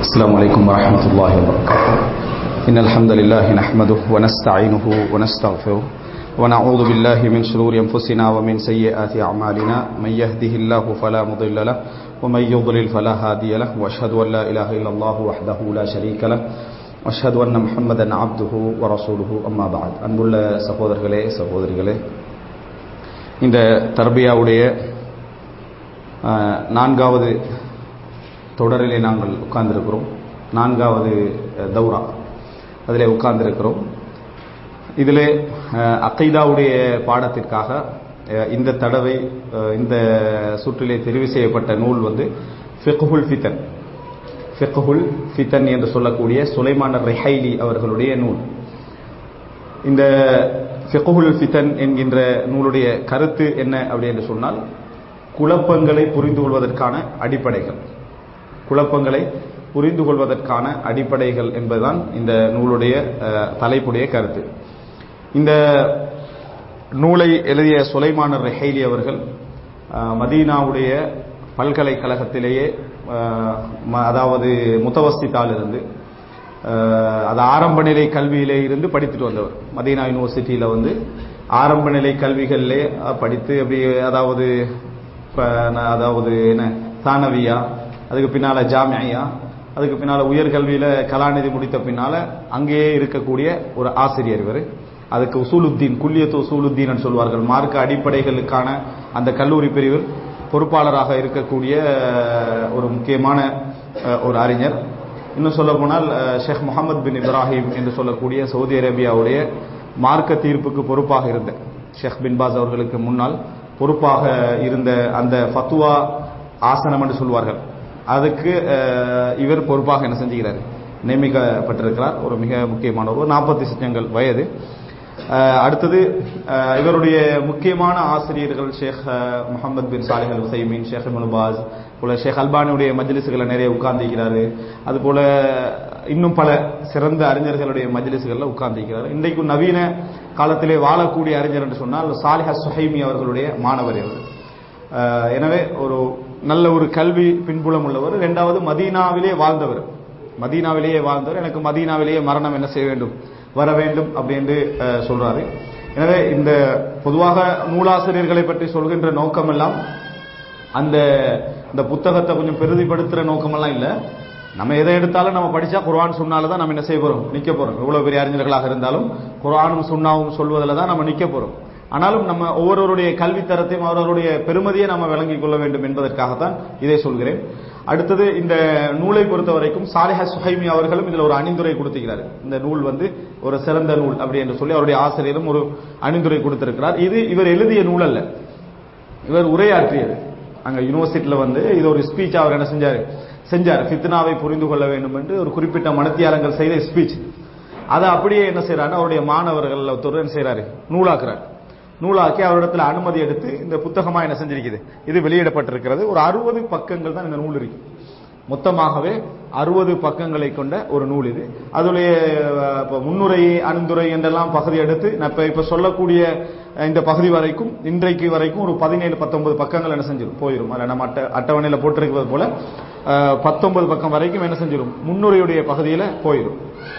السلام عليكم ورحمة الله وبركاته إن الحمد لله نحمده ونستعينه ونستغفره ونعوذ بالله من شرور أنفسنا ومن سيئات أعمالنا من يهده الله فلا مضل له ومن يضلل فلا هادي له وأشهد أن لا إله إلا الله وحده لا شريك له وأشهد أن محمدا عبده ورسوله أما بعد அன்புள்ள சகோதரர்களே சகோதரிகளே இந்த தர்பியாவுடைய ஆஹ், நான்காவது தொடரிலே நாங்கள் உட்கார்ந்திருக்கிறோம் நான்காவது அஹ், தௌரா அதிலே உட்கார்ந்திருக்கிறோம் இதிலே அஹ், அக்கைதாவுடைய பாடத்திற்காக அஹ், இந்த தடவை அஹ், இந்த சுற்றிலே தெரிவு செய்யப்பட்ட நூல் வந்து ஃபிக்ஹுல் ஃபிதன் ஃபிக்ஹுல் ஃபிதன் என்று சொல்லக்கூடிய சுலைமான ரெஹைலி அவர்களுடைய நூல் இந்த ஃபிக்ஹுல் ஃபிதன் என்கின்ற நூலுடைய கருத்து என்ன அப்படி என்று சொன்னால் குழப்பங்களை புரிந்து கொள்வதற்கான அடிப்படைகள் குழப்பங்களை புரிந்து கொள்வதற்கான அடிப்படைகள் என்பதுதான் இந்த நூலுடைய அஹ், தலைப்புடைய கருத்து இந்த நூலை எழுதிய சுலைமான ரெஹைலி அவர்கள் அஹ், மதீனாவுடைய பல்கலைக்கழகத்திலேயே அஹ், ம- அதாவது முத்தவஸ்தித்தாலிருந்து அஹ், அது ஆரம்ப நிலை கல்வியிலே இருந்து படித்துட்டு வந்தவர் மதீனா யூனிவர்சிட்டியில வந்து ஆரம்ப நிலை கல்விகளிலே அஹ், படித்து அப்படி அதாவது இப்ப ந- அதாவது என்ன தானவியா அதுக்கு பின்னால ஜாமியா அதுக்கு பின்னால உயர்கல்வியில கலாநிதி முடித்த பின்னால அங்கேயே இருக்கக்கூடிய ஒரு ஆசிரியர் இவர் அதுக்கு உசூலுத்தீன் குல்லியத்து உசூலுத்தீன் சொல்வார்கள் மார்க்க அடிப்படைகளுக்கான அந்த கல்லூரி பிரிவில் பொறுப்பாளராக இருக்கக்கூடிய அஹ், ஒரு முக்கியமான அஹ், ஒரு அறிஞர் இன்னும் சொல்ல போனால் அஹ், ஷேக் முகமது பின் இப்ராஹிம் என்று சொல்லக்கூடிய சவுதி அரேபியாவுடைய மார்க்க தீர்ப்புக்கு பொறுப்பாக இருந்த ஷேக் பின் பாஸ் அவர்களுக்கு முன்னால் பொறுப்பாக இருந்த அந்த ஃபத்துவா ஆசனம் என்று சொல்வார்கள் அதுக்கு அஹ், இவர் பொறுப்பாக என்ன செஞ்சுக்கிறார் நியமிக்கப்பட்டிருக்கிறார் ஒரு மிக முக்கியமானவர் ஒரு நாற்பத்தி சச்சங்கள் வயது அஹ், அடுத்தது அஹ், இவருடைய முக்கியமான ஆசிரியர்கள் ஷேக் அஹ், Muhammad bin Salih al Uthaymeen Sheikh Ibn Baz போல ஷேக் அல்பானியுடைய மஜ்லிஸ்களை நிறைய உட்கார்ந்திருக்கிறாரு அதுபோல இன்னும் பல சிறந்த அறிஞர்களுடைய மஜ்லிஸ்களில் உட்கார்ந்திருக்கிறார் இன்றைக்கும் நவீன காலத்திலே வாழக்கூடிய அறிஞர் என்று சொன்னால் சாலிஹ சுஹைமி அவர்களுடைய மாணவர் இவர் அஹ், எனவே ஒரு நல்ல ஒரு கல்வி பின்புலம் உள்ளவர் இரண்டாவது மதீனாவிலே வாழ்ந்தவர் மதீனாவிலேயே வாழ்ந்தவர் எனக்கு மதீனாவிலேயே மரணம் என்ன செய்ய வேண்டும் வர வேண்டும் அப்படின்னு அஹ், சொல்றாரு எனவே இந்த பொதுவாக நூலாசிரியர்களை பற்றி சொல்கின்ற நோக்கமெல்லாம் அந்த இந்த புத்தகத்தை கொஞ்சம் பெரிதிப்படுத்துற நோக்கமெல்லாம் இல்ல நம்ம எதை எடுத்தாலும் நம்ம படிச்சா குர்ஆன் சுன்னால தான் நம்ம என்ன செய்ய போறோம் நிக்க போறோம் எவ்வளவு பெரிய அறிஞர்களாக இருந்தாலும் குர்ஆனும் சுன்னாவும் சொல்வதில் தான் நம்ம நிக்க போறோம் ஆனாலும் நம்ம ஒவ்வொருவருடைய கல்வி தரத்தையும் அவரவருடைய பெருமதியை நம்ம விளங்கிக் கொள்ள வேண்டும் என்பதற்காகத்தான் இதை சொல்கிறேன் அடுத்தது இந்த நூலை பொறுத்த வரைக்கும் சாலிஹ சுஹைமி அவர்களும் இதுல ஒரு அணிந்துரை கொடுத்திருக்கிறார் இந்த நூல் வந்து ஒரு சிறந்த நூல் அப்படி என்று சொல்லி அவருடைய ஆசிரியரும் ஒரு அணிந்துரை கொடுத்திருக்கிறார் இது இவர் எழுதிய நூல் அல்ல இவர் உரையாற்றியது அங்க யூனிவர்சிட்டியில வந்து இது ஒரு ஸ்பீச் அவர் என்ன செஞ்சாரு செஞ்சார் ஃபித்னாவை புரிந்து கொள்ள வேண்டும் என்று ஒரு குறிப்பிட்ட மனத்தியாரங்கள் செய்த ஸ்பீச் அதை அப்படியே என்ன செய்யறாரு அவருடைய மாணவர்கள் ஒருத்தர் என்ன செய்யறாரு நூலாக்குறார் நூலாக்கி அவரிடத்துல அனுமதி எடுத்து இந்த புத்தகமா என்ன செஞ்சிருக்குது இது வெளியிடப்பட்டிருக்கிறது ஒரு அறுபது பக்கங்கள் தான் இந்த நூல் இருக்கு மொத்தமாகவே அறுபது பக்கங்களை கொண்ட ஒரு நூல் இது அதுடைய அஹ், இப்ப முன்னுரை அணுந்துரை என்றெல்லாம் பகுதி எடுத்து நான் இப்ப இப்ப சொல்லக்கூடிய அஹ், இந்த பகுதி வரைக்கும் இன்றைக்கு வரைக்கும் ஒரு பதினேழு பத்தொன்பது பக்கங்கள் என்ன செஞ்சிடும் போயிடும் அதில் நம்ம அட்ட அட்டவணையில போட்டிருக்கிறது போல அஹ், பத்தொன்பது பக்கம் வரைக்கும் என்ன செஞ்சிடும் முன்னுரையுடைய பகுதியில போயிடும்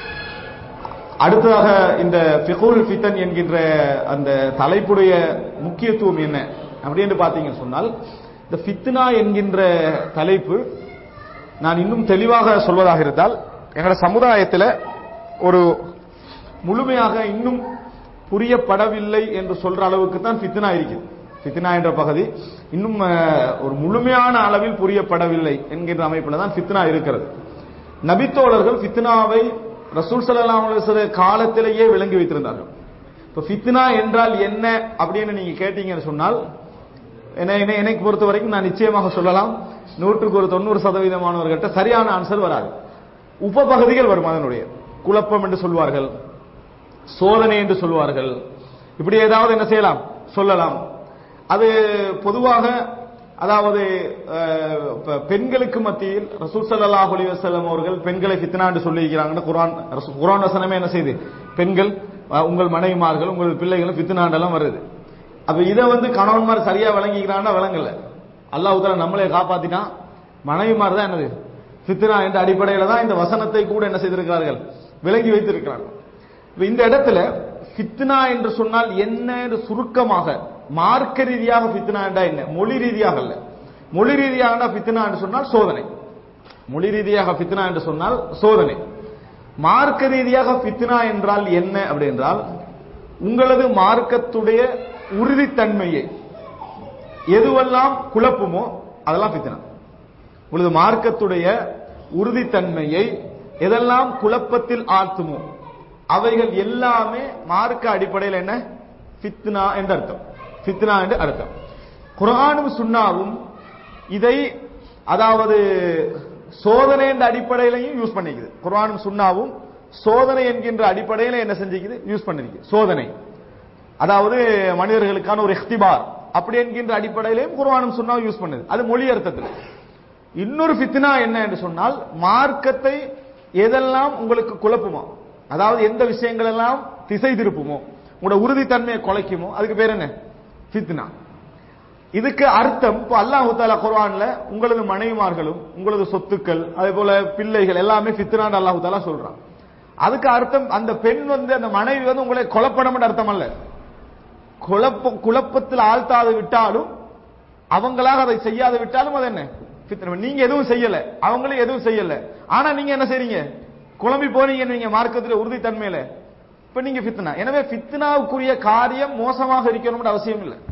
அடுத்ததாக இந்த ஃபிகுல் ஃபிதன் என்கின்ற அந்த தலைப்புடைய முக்கியத்துவம் என்ன அப்படின்னு பார்த்தீங்கன்னு சொன்னால் இந்த ஃபித்னா என்கின்ற தலைப்பு நான் இன்னும் தெளிவாக சொல்வதாக இருந்தால் எங்களோட சமுதாயத்தில் ஒரு முழுமையாக இன்னும் புரியப்படவில்லை என்று சொல்ற அளவுக்கு தான் ஃபித்னா இருக்குது ஃபித்னா என்ற பகுதி இன்னும் அஹ், ஒரு முழுமையான அளவில் புரியப்படவில்லை என்கின்ற அமைப்பில் தான் ஃபித்னா இருக்கிறது நபித்தோழர்கள் ஃபித்னாவை ரசூல் ஸல்லல்லாஹு அலைஹி வஸல்லம் காலத்திலேயே விளங்கி வைத்திருந்தார்கள் இப்ப ஃபித்னா என்றால் என்ன அப்படின்னு நீங்க கேட்டீங்கன்னு சொன்னால் என்னை என்னை- எனக்கு பொறுத்த வரைக்கும் நான் நிச்சயமாக சொல்லலாம் நூற்றுக்கு ஒரு தொண்ணூறு சதவீதமானவர்கிட்ட சரியான ஆன்சர் வராது உபபகுதிகள் வரும் அதனுடைய குழப்பம் என்று சொல்வார்கள் சோதனை என்று சொல்வார்கள் இப்படி ஏதாவது என்ன செய்யலாம் சொல்லலாம் அது பொதுவாக அதாவது அஹ், இப்ப பெண்களுக்கு மத்தியில் ரசூல் ஸல்லல்லாஹு அலைஹி வஸல்லம் அவர்கள் பெண்களை ஃபித்னா என்று சொல்லியிருக்கிறாங்கன்னு குர்ஆன் ரசூ- குர்ஆன் வசனமே என்ன செய்யுது பெண்கள் அஹ், உங்கள் மனைவிமார்கள் உங்கள் பிள்ளைகளும் ஃபித்னாண்டெல்லாம் வருது அப்ப இதை வந்து கணவன்மார் சரியா விளங்கிக்கிறான்னா விளங்கல அல்லாஹ் தஆலா நம்மளே காப்பாத்தினா மனைவிமார் தான் என்னது ஃபித்னா என்ற அடிப்படையில தான் இந்த வசனத்தை கூட என்ன செய்திருக்கிறார்கள் விளங்கி வைத்திருக்கிறார்கள் இப்ப இந்த இடத்துல ஃபித்னா என்று சொன்னால் என்ன என்று சுருக்கமாக மார்க்க ரீதியாக ஃபித்னா என்றா என்ன மொழி ரீதியாக அல்ல மொழி ரீதியாக ஃபித்னா என்று சொன்னால் சோதனை மொழி ரீதியாக ஃபித்னா என்று சொன்னால் சோதனை மார்க்க ரீதியாக ஃபித்னா என்றால் என்ன அப்படி என்றால் உங்களது மார்க்கத்துடைய உறுதித்தன்மையை எதுவெல்லாம் குழப்புமோ அதெல்லாம் ஃபித்னா உங்களது மார்க்கத்துடைய உறுதித்தன்மையை எதெல்லாம் குழப்பத்தில் ஆழ்த்துமோ அவைகள் எல்லாமே மார்க்க அடிப்படையில் என்ன ஃபித்னா என்று அர்த்தம் ஃபித்னா என்று அர்த்தம் குர்ஆனும் சுன்னாவும் இதை அதாவது சோதனை என்ற அடிப்படையிலையும் யூஸ் பண்ணிக்குது குர்ஆனும் சுன்னாவும் சோதனை என்கின்ற அடிப்படையில் என்ன செஞ்சுக்குது யூஸ் பண்ணிருக்கு சோதனை அதாவது மனிதர்களுக்கான ஒரு இஃப்திபார் அப்படி என்கின்ற அடிப்படையிலையும் குர்ஆனும் சுன்னாவும் யூஸ் பண்ணுது அது மொழி அர்த்தத்தில் இன்னொரு ஃபித்னா என்ன என்று சொன்னால் மார்க்கத்தை எதெல்லாம் உங்களுக்கு குழப்புமோ அதாவது எந்த விஷயங்கள் எல்லாம் திசை திருப்புமோ உங்களோட உறுதித்தன்மையை குலைக்குமோ அதுக்கு பேர் என்ன ஃபித்னா இதுக்கு அர்த்தம் இப்போ அல்லாஹு தாலா குர்ஆன்ல உங்களது மனைவிமார்களும் உங்களது சொத்துக்கள் அதே போல பிள்ளைகள் எல்லாமே ஃபித்னான்னு அல்லாஹு தாலா சொல்றான் அதுக்கு அர்த்தம் அந்த பெண் வந்து அந்த மனைவி வந்து உங்களை கொலப்படம் அர்த்தம் அல்ல குழப்ப குழப்பத்தில் ஆழ்த்தாது விட்டாலும் அவங்களாக அதை செய்யாது விட்டாலும் அது என்ன ஃபித்னா நீங்க எதுவும் செய்யல அவங்களும் எதுவும் செய்யல ஆனா நீங்க என்ன செய்றீங்க குழம்பி போனீங்க நீங்க மார்க்கத்தில் உறுதித்தன்மையில இப்ப நீங்க ஃபித்னா எனவே ஃபித்னாவுக்குரிய காரியம் மோசமாக இருக்கணும்னு அவசியம் இல்லை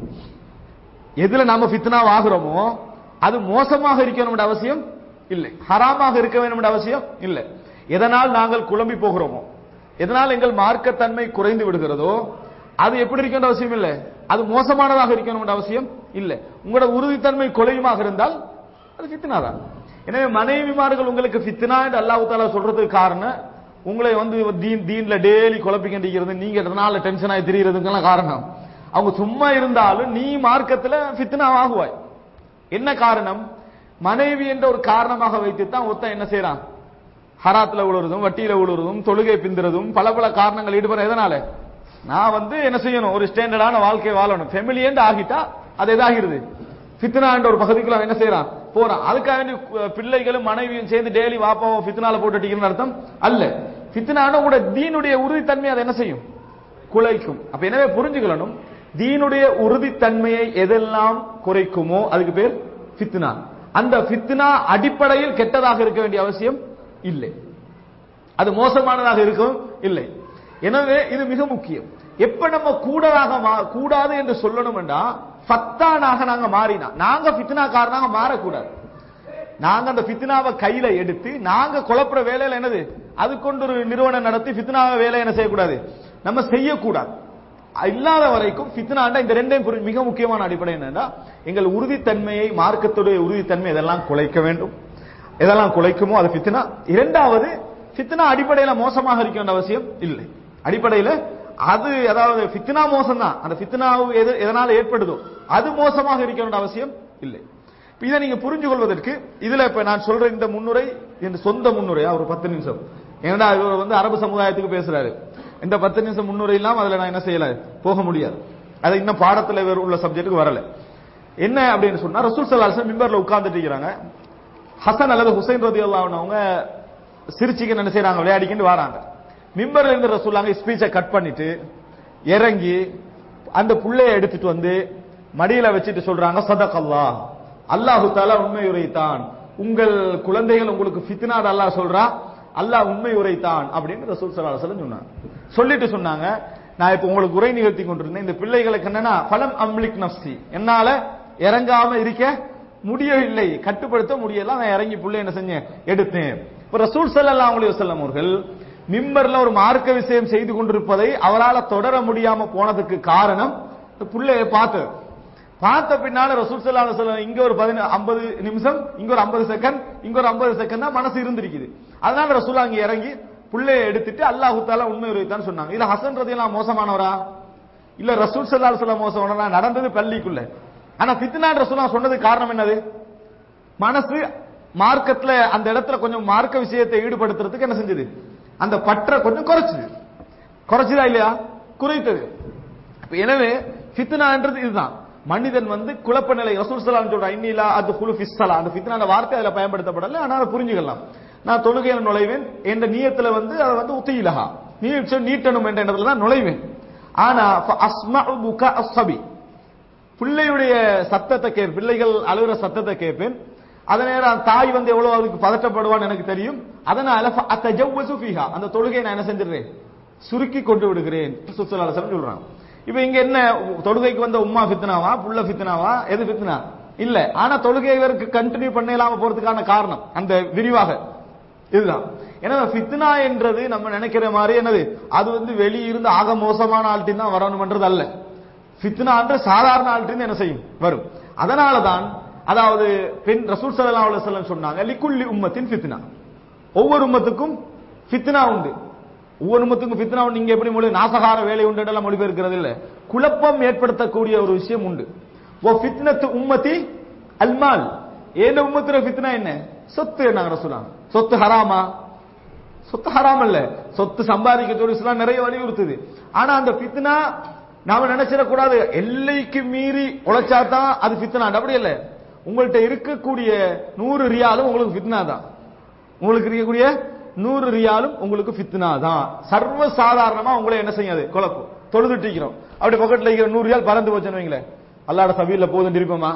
எதுல நாம ஃபித்னா ஆகுறோமோ அது மோசமாக இருக்கணும் அவசியம் இல்லை ஹராமாக இருக்க வேண்டும் அவசியம் இல்லை எதனால் நாங்கள் குழம்பி போகிறோமோ எதனால் எங்கள் மார்க்கத்தன்மை குறைந்து விடுகிறதோ அது எப்படி இருக்கின்ற அவசியம் இல்லை அது மோசமானதாக இருக்கணும் அவசியம் இல்லை உங்களோட உறுதித்தன்மை குறையுமாக இருந்தால் அது ஃபித்னா தான் எனவே மனைவிமார்கள் உங்களுக்கு ஃபித்னா என்று அல்லாஹ் தாலா சொல்றதுக்கு காரணம் உங்களை வந்து தீன் தீன்ல டெய்லி குழப்பிக்கின்றது நீங்க எதனால டென்ஷன் ஆகி திரியறதுக்கெல்லாம் காரணம் அவங்க சும்மா இருந்தாலும் நீ மார்க்கத்துல ஃபித்னா ஆகுவாய் என்ன காரணம் மனைவி என்ற ஒரு காரணமாக வைத்து தான் ஒருத்தன் என்ன செய்யறான் ஹராத்துல விழுறதும் வட்டியில விழுறதும் தொழுகை பிந்துறதும் பல பல காரணங்கள் ஈடுபட எதனால நான் வந்து என்ன செய்யணும் ஒரு ஸ்டாண்டர்டான வாழ்க்கை வாழணும் ஃபெமிலி என்று ஆகிட்டா அது எதாகிறது ஃபித்னா என்ற ஒரு பகுதிக்குள்ள அவன் என்ன செய்யறான் போறான் அதுக்காக வேண்டி கு- பிள்ளைகளும் மனைவியும் சேர்ந்து டெய்லி வாப்பாவோ ஃபித்னால போட்டுட்டீங்கன்னு அர்த்தம் அல்ல ஃபித்னான கூட தீனுடைய உறுதித்தன்மை அதை என்ன செய்யும் குலைக்கும் அப்ப எனவே புரிஞ்சுக்கணும் தீனுடைய உறுதித்தன்மையை எதெல்லாம் குறைக்குமோ அதுக்கு பேர் ஃபித்னா அந்த ஃபித்னா அடிப்படையில் கெட்டதாக இருக்க வேண்டிய அவசியம் இல்லை அது மோசமானதாக இருக்கும் இல்லை எனவே இது மிக முக்கியம் எப்ப நம்ம கூடதாக மா- கூடாது என்று சொல்லணும்டா ஃபத்தானாக நாங்க மாறினா நாங்க ஃபித்னாக்காரனாக மாறக்கூடாது நாங்க அந்த ஃபித்னாவை கையில எடுத்து நாங்க குழப்புற வேலையில என்னது அது கொண்டு ஒரு நிறுவனம் நடத்தி ஃபித்னாவை வேலை என்ன செய்யக்கூடாது நம்ம செய்யக்கூடாது இல்லாத வரைக்கும் ஃபித்னாண்டா இந்த ரெண்டையும் புரி- மிக முக்கியமான அடிப்படை என்னன்னா எங்கள் உறுதித்தன்மையை மார்க்கத்துடைய உறுதித்தன்மை இதெல்லாம் குலைக்க வேண்டும் எதெல்லாம் குலைக்குமோ அது ஃபித்னா இரண்டாவது ஃபித்னா அடிப்படையில மோசமாக இருக்க வேண்டிய அவசியம் இல்லை அடிப்படையில அது அதாவது ஃபித்னா மோசம் தான் அந்த ஃபித்னாவு எது எதனால ஏற்படுதோ அது மோசமாக இருக்க வேண்டிய அவசியம் இல்லை இப்ப இதை நீங்க புரிஞ்சு கொள்வதற்கு இதுல இப்ப நான் சொல்ற இந்த முன்னுரை என் சொந்த முன்னுரையா ஒரு பத்து நிமிஷம் ஏன்னா இவர் வந்து அரபு சமுதாயத்துக்கு பேசுறாரு இந்த பத்து நிமிஷம் முன்னுரை இல்லாம அதுல நான் என்ன செய்யல போக முடியாது அது இன்னும் பாடத்துல இவர் உள்ள சப்ஜெக்ட்டுக்கு வரல என்ன அப்படின்னு சொன்னா ரசூல் சல்லாஹ் மிம்பர்ல உட்கார்ந்துட்டு இருக்கிறாங்க ஹசன் அல்லது ஹுசைன் ரதி அவங்க சிரிச்சுக்கு என்ன செய்றாங்க விளையாடிக்கிட்டு வராங்க மிம்பர்ல இருந்து ரசூலாங்க ஸ்பீச்சை கட் பண்ணிட்டு இறங்கி அந்த புள்ளைய எடுத்துட்டு வந்து மடியில வச்சுட்டு சொல்றாங்க சதகல்லா அல்லாஹு தாலா உண்மை உரைத்தான் உங்கள் குழந்தைகள் உங்களுக்கு ஃபித்னாத் அல்லாஹ் சொல்றா அல்லாஹ் உண்மை உரைத்தான் அப்படின்னு ரசூல் ஸல்லல்லாஹு அலைஹி வஸல்லம் சொன்னாங்க சொல்லிட்டு சொன்னாங்க நான் இப்ப உங்களுக்கு உரை நிகழ்த்தி கொண்டிருந்தேன் இந்த பிள்ளைகளுக்கு என்னன்னா பலம் அம்லிக் நஃப்சி என்னால இறங்காம இருக்க முடியவில்லை கட்டுப்படுத்த முடியல நான் இறங்கி புள்ளை என்ன செஞ்சேன் எடுத்தேன் இப்ப ரசூல் ஸல்லல்லாஹு அலைஹி வஸல்லம் அவர்கள் மிம்பர்ல ஒரு மார்க்க விஷயம் செய்து கொண்டிருப்பதை அவரால் தொடர முடியாம போனதுக்கு காரணம் இந்த புள்ளைய பார்த்து பார்த்த பின்னால ரசூல் ஸல்லல்லாஹு அலைஹி வஸல்லம் இங்க ஒரு 50 நிமிஷம் இங்க ஒரு 50 செகண்ட் இங்க ஒரு 50 செகண்ட் தான் மனசு இருந்திருக்குது அதனால ரசூல் அங்க இறங்கி புள்ளைய எடுத்துட்டு அல்லாஹ் தாலா உண்மை உரைத்தான் சொன்னாங்க இது ஹசன் ரதியெல்லாம் மோசமானவரா இல்ல ரசூல் ஸல்லல்லாஹு அலைஹி வஸல்லம் மோசமானவரா நடந்தது பள்ளிக்குள்ள ஆனா ஃபித்னான் ரசூலுல்லாஹ் சொன்னதுக்கு காரணம் என்னது மனசு மார்க்கத்துல அந்த இடத்துல கொஞ்சம் மார்க்க விஷயத்தை ஈடுபடுத்துறதுக்கு என்ன செஞ்சது அந்த பற்ற கொஞ்சம் குறைச்சது குறைச்சதா இல்லையா குறைத்தது அப்ப எனவே ஃபித்னான்றது இதுதான் மனிதன் வந்து குழப்ப நிலை ரசூல் சலாம் சொல்ற இன்னிலா அது குழு ஃபிஸ்ஸலா அந்த ஃபித்னா வார்த்தை அதுல பயன்படுத்தப்படல ஆனா அதை புரிஞ்சுக்கலாம் நான் தொழுகையில நுழைவேன் என்ற நியத்துல வந்து அதை வந்து உத்தியிலஹா நீ நீட்டணும் என்ற இடத்துல தான் நுழைவேன் ஆனா அஸ்மஉ புகா அஸ்ஸபி பிள்ளையுடைய சத்தத்தை கே பிள்ளைகள் அழுகிற சத்தத்தை கேட்பேன் அதே நேரம் தாய் வந்து எவ்வளவு அதுக்கு பதட்டப்படுவான்னு எனக்கு தெரியும் அதனால அத்தஜவ்வசு ஃபீஹா அந்த தொழுகையை நான் என்ன செஞ்சிடுறேன் சுருக்கி கொண்டு விடுகிறேன் சுற்றுலா சொல்றாங்க இப்ப இங்க என்ன தொழுகைக்கு வந்த உம்மா ஃபித்னாவா புள்ள ஃபித்னாவா எது ஃபித்னா இல்ல ஆனா தொழுகை இவருக்கு கண்டினியூ பண்ண இல்லாம போறதுக்கான காரணம் அந்த விரிவாக இதுதான் ஏன்னா ஃபித்னா என்றது நம்ம நினைக்கிற மாதிரி என்னது அது வந்து வெளியிருந்து ஆக மோசமான ஆள்கிட்ட தான் வரணும்ன்றது அல்ல ஃபித்னான்ற சாதாரண ஆள்கிட்ட என்ன செய்யும் வரும் அதனால தான் அதாவது பெண் ரசூல் ஸல்லல்லாஹு அலைஹி வஸல்லம் சொன்னாங்க லிக்குல்லி உம்மத்தின் ஃபித்னா ஒவ்வொரு உம்மத்துக்கும் ஃபித்னா உண்டு ஒவ்வொரு உம்மத்துக்கும் ஃபித்னா உண்டு நீங்க எப்படி மொழி நாசகார வேலை உண்டு எல்லாம் மொழிபெயர்க்கிறது இல்ல குழப்பம் ஏற்படுத்தக்கூடிய ஒரு விஷயம் உண்டு ஓ ஃபித்னத்து உம்மத்தி அல்மால் ஏன உம்மத்துல ஃபித்னா என்ன சொத்து என்ன ரசூலா சொத்து ஹராமா சொத்து ஹராம் இல்ல சொத்து சம்பாதிக்க சொல்லி இஸ்லாம் நிறைய வலியுறுத்துது ஆனா அந்த ஃபித்னா நாம நினைச்சிடக்கூடாது எல்லைக்கு மீறி உழைச்சாதான் அது ஃபித்னா அப்படி இல்ல உங்கள்ட்ட இருக்கக்கூடிய நூறு ரியாலும் உங்களுக்கு ஃபித்னா தான் உங்களுக்கு இருக்கக்கூடிய நூறு ரியாலும் உங்களுக்கு ஃபித்னா தான் சர்வ சாதாரணமா உங்களை என்ன செய்யாது குழப்பம் தொழுதுட்டிக்கிறோம் அப்படி பக்கத்துல இருக்கிற நூறு ரியால் பறந்து போச்சுன்னு வைங்களேன் அல்லாட சபையில போதும் இருப்போமா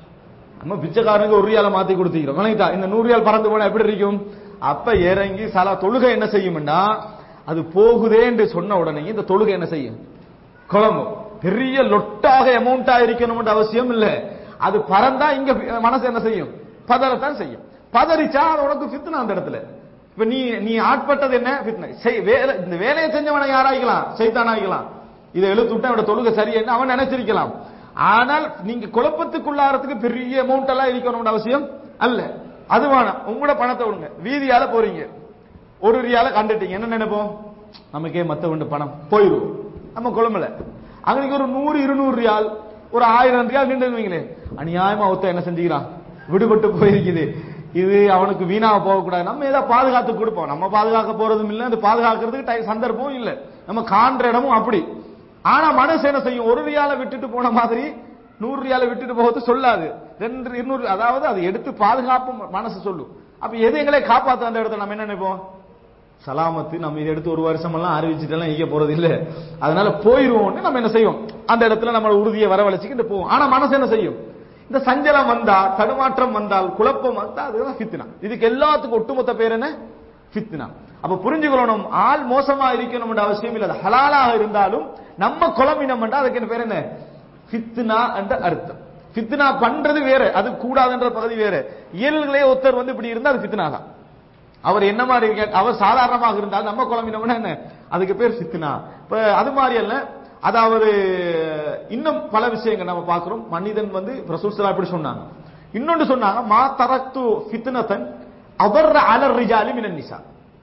நம்ம பிச்சைக்காரனுக்கு ஒரு ரியால மாத்தி கொடுத்துக்கிறோம் வணங்கிட்டா இந்த நூறு ரியால் பறந்து போனா எப்படி இருக்கும் அப்ப இறங்கி சலா தொழுகை என்ன செய்யும்னா அது போகுதே என்று சொன்ன உடனே இந்த தொழுகை என்ன செய்யும் குழம்பும் பெரிய லொட்டாக அமௌண்டா இருக்கணும்ன்ற அவசியம் இல்ல அது பறந்தா இங்க மனசு என்ன செய்யும் பதறத்தான் செய்யும் பதறிச்சா அது உனக்கு ஃபித்னா அந்த இடத்துல இப்ப நீ நீ ஆட்பட்டது என்ன ஃபித்னா செய் வேலை இந்த வேலையை செஞ்சவனை யாராய்க்கலாம் சைத்தான் ஆகிக்கலாம் இதை எழுத்து விட்டா அவனோட தொழுகை சரியா அவன் நினைச்சிருக்கலாம் ஆனால் நீங்க குழப்பத்துக்குள்ளாரத்துக்கு பெரிய அமௌண்ட் எல்லாம் இருக்கணும்னு அவசியம் அல்ல அது வேணாம் உங்களோட பணத்தை விடுங்க வீதியால போறீங்க ஒரு ரியால கண்டுட்டீங்க என்ன நினைப்போம் நமக்கே மத்த உண்டு பணம் போயிடும் நம்ம குழம்புல அங்க ஒரு நூறு இருநூறு ரியால் ஒரு ஆயிரம் ரியால் நின்று வைங்களே அநியாயமா ஒத்த என்ன செஞ்சுக்கிறான் விடுபட்டு போயிருக்குது இது அவனுக்கு வீணாக போகக்கூடாது நம்ம ஏதாவது பாதுகாத்து கொடுப்போம் நம்ம பாதுகாக்க போறதும் இல்லை அது பாதுகாக்கிறதுக்கு டை- சந்தர்ப்பமும் இல்லை நம்ம காண்ற இடமும் அப்படி ஆனா மனசு என்ன செய்யும் ஒரு ரியால விட்டுட்டு போன மாதிரி நூறு ரியால விட்டுட்டு போகிறது சொல்லாது ரெண்டு இருநூறு அதாவது அது எடுத்து பாதுகாப்பு மனசு சொல்லும் அப்ப எது எங்களை காப்பாத்த அந்த இடத்துல நம்ம என்ன நினைப்போம் சலாமத்து நம்ம இதை எடுத்து ஒரு வருஷம் எல்லாம் அறிவிச்சுட்டெல்லாம் ஈக்க போறது இல்ல அதனால போயிருவோம்னு நம்ம என்ன செய்வோம் அந்த இடத்துல நம்ம உறுதியை வரவழைச்சுக்கிட்டு போவோம் ஆனா மனசு என்ன செய்யும் இந்த சஞ்சலம் வந்தா தடுமாற்றம் வந்தால் குழப்பம் வந்தா அதுதான் ஃபித்னா இதுக்கு எல்லாத்துக்கும் ஒட்டுமொத்த பேர் என்ன ஃபித்னா அப்ப புரிஞ்சுக்கொள்ளணும் ஆள் மோசமா இருக்கணும் அவசியம் இல்லை அது ஹலாலாக இருந்தாலும் நம்ம குழம்பினம் அதுக்கு என்ன பேர் என்ன ஃபித்னா என்ற அர்த்தம் ஃபித்னா பண்றது வேற அது கூடாதுன்ற பகுதி வேற இயல்களே ஒருத்தர் வந்து இப்படி இருந்தா அது ஃபித்னா தான் அவர் என்ன மாதிரி இருக்க அவர் சாதாரணமாக இருந்தால் நம்ம குழம்பினோம்னா என்ன அதுக்கு பேர் ஃபித்னா இப்ப அது மாதிரி அல்ல அதாவது இன்னும் பல விஷயங்கள் நம்ம பார்க்கிறோம் மனிதன் வந்து ரசூல் ஸல்லல்லாஹு இப்படி சொன்னாங்க இன்னொன்று சொன்னாங்க மா தரக்து ஃபித்னதன் அபர்ர அலர் ரிஜாலி மினன் நிசா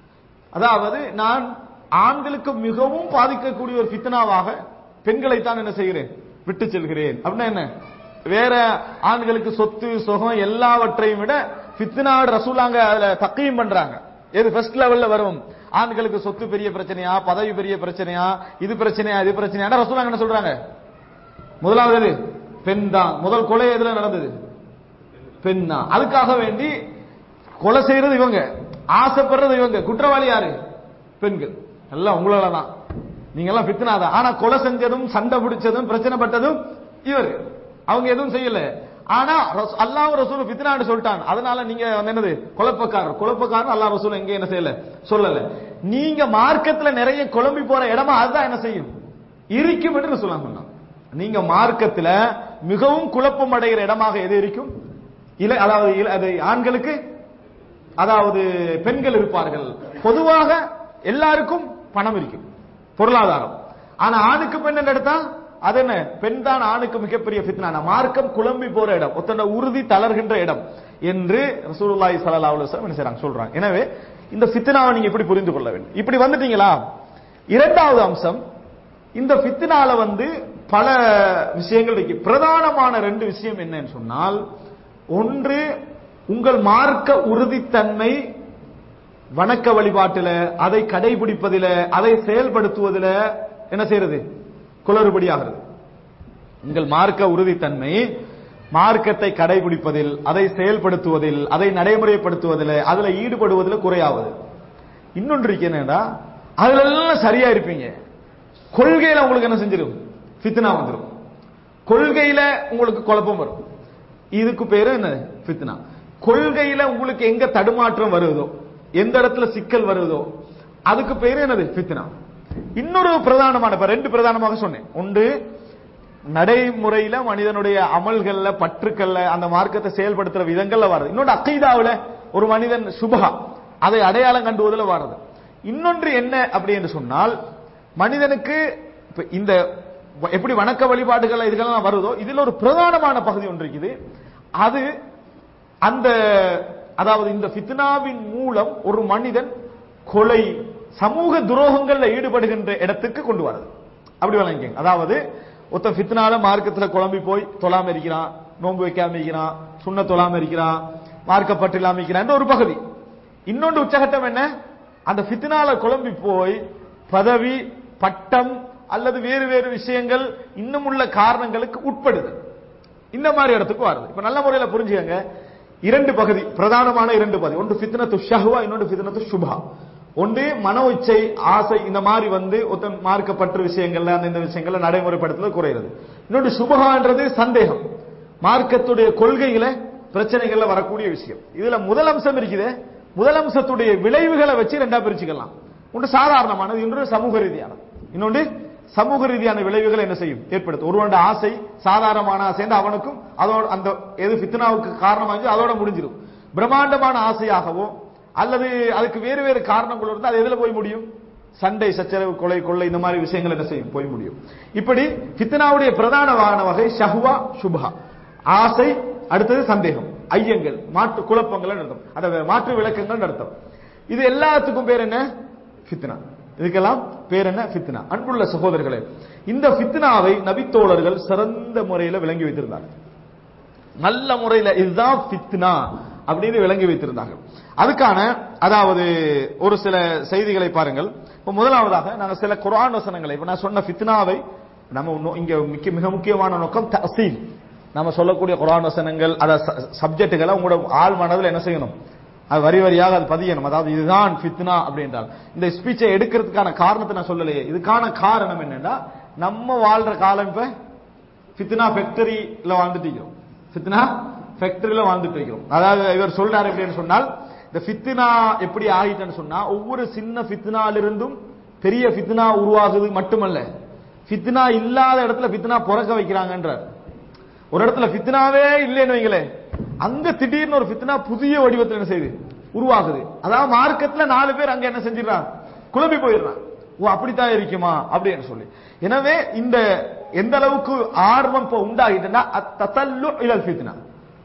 அதாவது நான் ஆண்களுக்கு மிகவும் பாதிக்கக்கூடிய ஒரு ஃபித்னாவாக பெண்களைத்தான் என்ன செய்கிறேன் விட்டு செல்கிறேன் அப்படின்னா என்ன வேற ஆண்களுக்கு சொத்து சுகம் எல்லாவற்றையும் விட ஃபித்னாவோட ரசூலாங்க அதுல தக்கையும் பண்றாங்க எது ஃபர்ஸ்ட் லெவல்ல வரும் ஆண்களுக்கு சொத்து பெரிய பிரச்சனையா பதவி பெரிய பிரச்சனையா இது பிரச்சனையா இது பிரச்சனையா ரசூலாங்க என்ன சொல்றாங்க முதலாவது எது? பெண் தான் முதல் கொலை எதுல நடந்தது பெண் தான் அதுக்காக வேண்டி கொலை செய்யறது இவங்க ஆசைப்படுறது இவங்க குற்றவாளி யாரு பெண்கள் எல்லாம் உங்களால தான் நீங்க எல்லாம் பித்தனாதான் ஆனா கொலை செஞ்சதும் சண்டை பிடிச்சதும் பிரச்சனை பட்டதும் இவர் அவங்க எதுவும் செய்யல ஆனா ரசூ- அல்லாஹ் ரசூல் பித்னான்னு சொல்லிட்டாங்க அதனால நீங்க வந்து என்னது குழப்பக்காரர் குழப்பக்காரர் அல்லாஹ் ரசூல் எங்க என்ன செய்யல சொல்லல நீங்க மார்க்கத்துல நிறைய குழம்பி போற இடமா அதுதான் என்ன செய்யும் இருக்கும் என்று ரசூலுல்லாஹ் சொன்னாங்க நீங்க மார்க்கத்துல மிகவும் குழப்பம் அடைகிற இடமாக எது இருக்கும் இல அதாவது இல- அது ஆண்களுக்கு அதாவது பெண்கள் இருப்பார்கள் பொதுவாக எல்லாருக்கும் பணம் இருக்கும் பொருளாதாரம் ஆனா ஆணுக்கு பெண் எடுத்தா அது என்ன பெண் தான் ஆணுக்கு மிகப்பெரிய ஃபித்னா மார்க்கம் குழம்பி போற இடம் ஒத்தன உறுதி தளர்கின்ற இடம் என்று ரசூலுல்லாஹி ஸல்லல்லாஹு அலைஹி வஸல்லம் என்ன செய்றாங்க சொல்றாங்க எனவே இந்த ஃபித்னாவை நீங்க இப்படி புரிந்து கொள்ள வேண்டும் இப்படி வந்துட்டீங்களா இரண்டாவது அம்சம் இந்த ஃபித்னால வந்து பல விஷயங்கள் இருக்கு பிரதானமான ரெண்டு விஷயம் என்னன்னு சொன்னால் ஒன்று உங்கள் மார்க்க உறுதித்தன்மை வணக்க வழிபாட்டில அதை கடைபிடிப்பதில அதை செயல்படுத்துவதில என்ன செய்யறது குளறுபடி ஆகிறது உங்கள் மார்க்க உறுதித்தன்மை மார்க்கத்தை கடைபிடிப்பதில் அதை செயல்படுத்துவதில் அதை நடைமுறைப்படுத்துவதில் அதுல ஈடுபடுவதில் குறையாவது இன்னொன்று இருக்கு என்னடா அதுல எல்லாம் சரியா இருப்பீங்க கொள்கையில உங்களுக்கு என்ன செஞ்சிடும் ஃபித்னா வந்துடும் கொள்கையில உங்களுக்கு குழப்பம் வரும் இதுக்கு பேரு என்ன ஃபித்னா கொள்கையில உங்களுக்கு எங்க தடுமாற்றம் வருதோ எந்த இடத்துல சிக்கல் வருதோ அதுக்கு பேரு என்னது ஃபித்னா இன்னொரு பிரதானமான இப்ப ரெண்டு பிரதானமாக சொன்னேன் ஒன்று நடைமுறையில மனிதனுடைய அமல்கள்ல பற்றுக்கள்ல அந்த மார்க்கத்தை செயல்படுத்துற விதங்கள்ல வருது இன்னொன்று அக்கைதாவுல ஒரு மனிதன் சுபகா அதை அடையாளம் கண்டுவதில் வருது இன்னொன்று என்ன அப்படி என்று சொன்னால் மனிதனுக்கு இப்ப இந்த எப்படி வணக்க வழிபாடுகள் இதுகெல்லாம் வருதோ இதுல ஒரு பிரதானமான பகுதி ஒன்று இருக்குது அது அந்த அதாவது இந்த ஃபித்னாவின் மூலம் ஒரு மனிதன் கொலை சமூக துரோகங்கள்ல ஈடுபடுகின்ற இடத்துக்கு கொண்டு வரது அப்படி வழங்கிங்க அதாவது ஒருத்த ஃபித்னால மார்க்கத்துல குழம்பி போய் தொழாம இருக்கிறான் நோன்பு வைக்காம இருக்கிறான் சுண்ண தொழாம இருக்கிறான் மார்க்கப்பட்டு இல்லாம இருக்கிறான் ஒரு பகுதி இன்னொன்று உச்சகட்டம் என்ன அந்த ஃபித்னால குழம்பி போய் பதவி பட்டம் அல்லது வேறு வேறு விஷயங்கள் இன்னும் உள்ள காரணங்களுக்கு உட்படுது இந்த மாதிரி இடத்துக்கு வருது இப்ப நல்ல முறையில புரிஞ்சுக்கங்க இரண்டு பகுதி பிரதானமான இரண்டு பகுதி ஒன்று ஃபித்னத்து ஷஹ்வா இன்னொன்று ஃபித்னத்து சுபா ஒன்று மன இச்சை ஆசை இந்த மாதிரி வந்து ஒருத்தன் மார்க்கப்பட்ட விஷயங்கள்ல அந்த இந்த விஷயங்கள்ல நடைமுறைப்படுத்துறது குறைகிறது இன்னொன்று சுபகான்றது சந்தேகம் மார்க்கத்துடைய கொள்கையில பிரச்சனைகள்ல வரக்கூடிய விஷயம் இதுல முதல் அம்சம் இருக்குது முதல் அம்சத்துடைய விளைவுகளை வச்சு ரெண்டா பிரிச்சுக்கலாம் ஒன்று சாதாரணமானது இன்னொரு சமூக ரீதியானது இன்னொன்று சமூக ரீதியான விளைவுகளை என்ன செய்யும் ஏற்படுத்தும் ஒருவனுடைய ஆசை சாதாரணமான ஆசை அவனுக்கும் அதோட அந்த எது ஃபித்னாவுக்கு காரணமாக அதோட முடிஞ்சிடும் பிரம்மாண்டமான ஆசையாகவோ அல்லது அதுக்கு வேறு வேறு காரணங்கள் இருந்தால் அது எதுல போய் முடியும் சண்டை சச்சரவு கொலை கொள்ளை இந்த மாதிரி விஷயங்கள் என்ன செய்யும் போய் முடியும் இப்படி ஃபித்னாவுடைய பிரதானமான வகை ஷஹ்வா சுபா ஆசை அடுத்தது சந்தேகம் ஐயங்கள் மாற்று குழப்பங்கள் நடத்தும் அத மாற்று விளக்கங்கள் நடத்தும் இது எல்லாத்துக்கும் பேர் என்ன ஃபித்னா இதுக்கெல்லாம் பேர் என்ன ஃபித்னா அன்புள்ள சகோதரர்களே இந்த ஃபித்னாவை நபித்தோழர்கள் சிறந்த முறையில் விளங்கி வைத்திருந்தார்கள் நல்ல முறையில் இதுதான் ஃபித்னா அப்படின்னு விளங்கி வைத்திருந்தார்கள் அதுக்கான அதாவது ஒரு சில செய்திகளை பாருங்கள் இப்போ முதலாவதாக நாங்கள் சில குரான் வசனங்களை இப்போ நான் சொன்ன ஃபித்னாவை நம்ம இங்க மிக முக்கியமான நோக்கம் தசீல் நம்ம சொல்லக்கூடிய குரான் வசனங்கள் அத சப்ஜெக்டுகளை உங்களோட ஆள் மனதில் என்ன செய்யணும் அது வரி வரியாக அது பதியணும் அதாவது இதுதான் ஃபித்னா அப்படின்றால் இந்த ஸ்பீச்சை எடுக்கிறதுக்கான காரணத்தை நான் சொல்லலையே இதுக்கான காரணம் என்னன்னா நம்ம வாழ்ற காலம் இப்ப ஃபித்னா ஃபேக்டரியில வாழ்ந்துட்டு இருக்கிறோம் ஃபித்னா ஃபேக்டரியில வாழ்ந்துட்டு இருக்கிறோம் அதாவது இவர் சொல்றாரு எப்படின்னு சொன்னால் இந்த ஃபித்னா எப்படி ஆகிட்டேன்னு சொன்னா ஒவ்வொரு சின்ன ஃபித்னாலிருந்தும் பெரிய ஃபித்னா உருவாகுது மட்டுமல்ல ஃபித்னா இல்லாத இடத்துல ஃபித்னா பிறக்க வைக்கிறாங்கன்றார் ஒரு இடத்துல ஃபித்னாவே இல்லைன்னு வைங்களேன் அங்க திடீர்னு ஒரு ஃபித்னா புதிய வடிவத்தில் என்ன செய்யுது உருவாகுது அதாவது மார்க்கத்துல நாலு பேர் அங்க என்ன செஞ்சிடறான் குழம்பி போயிடுறான் ஓ அப்படித்தான் இருக்குமா அப்படின்னு சொல்லி எனவே இந்த எந்த அளவுக்கு ஆர்வம் இப்ப உண்டாகிட்டுன்னா தத்தல்லு இலல் ஃபித்னா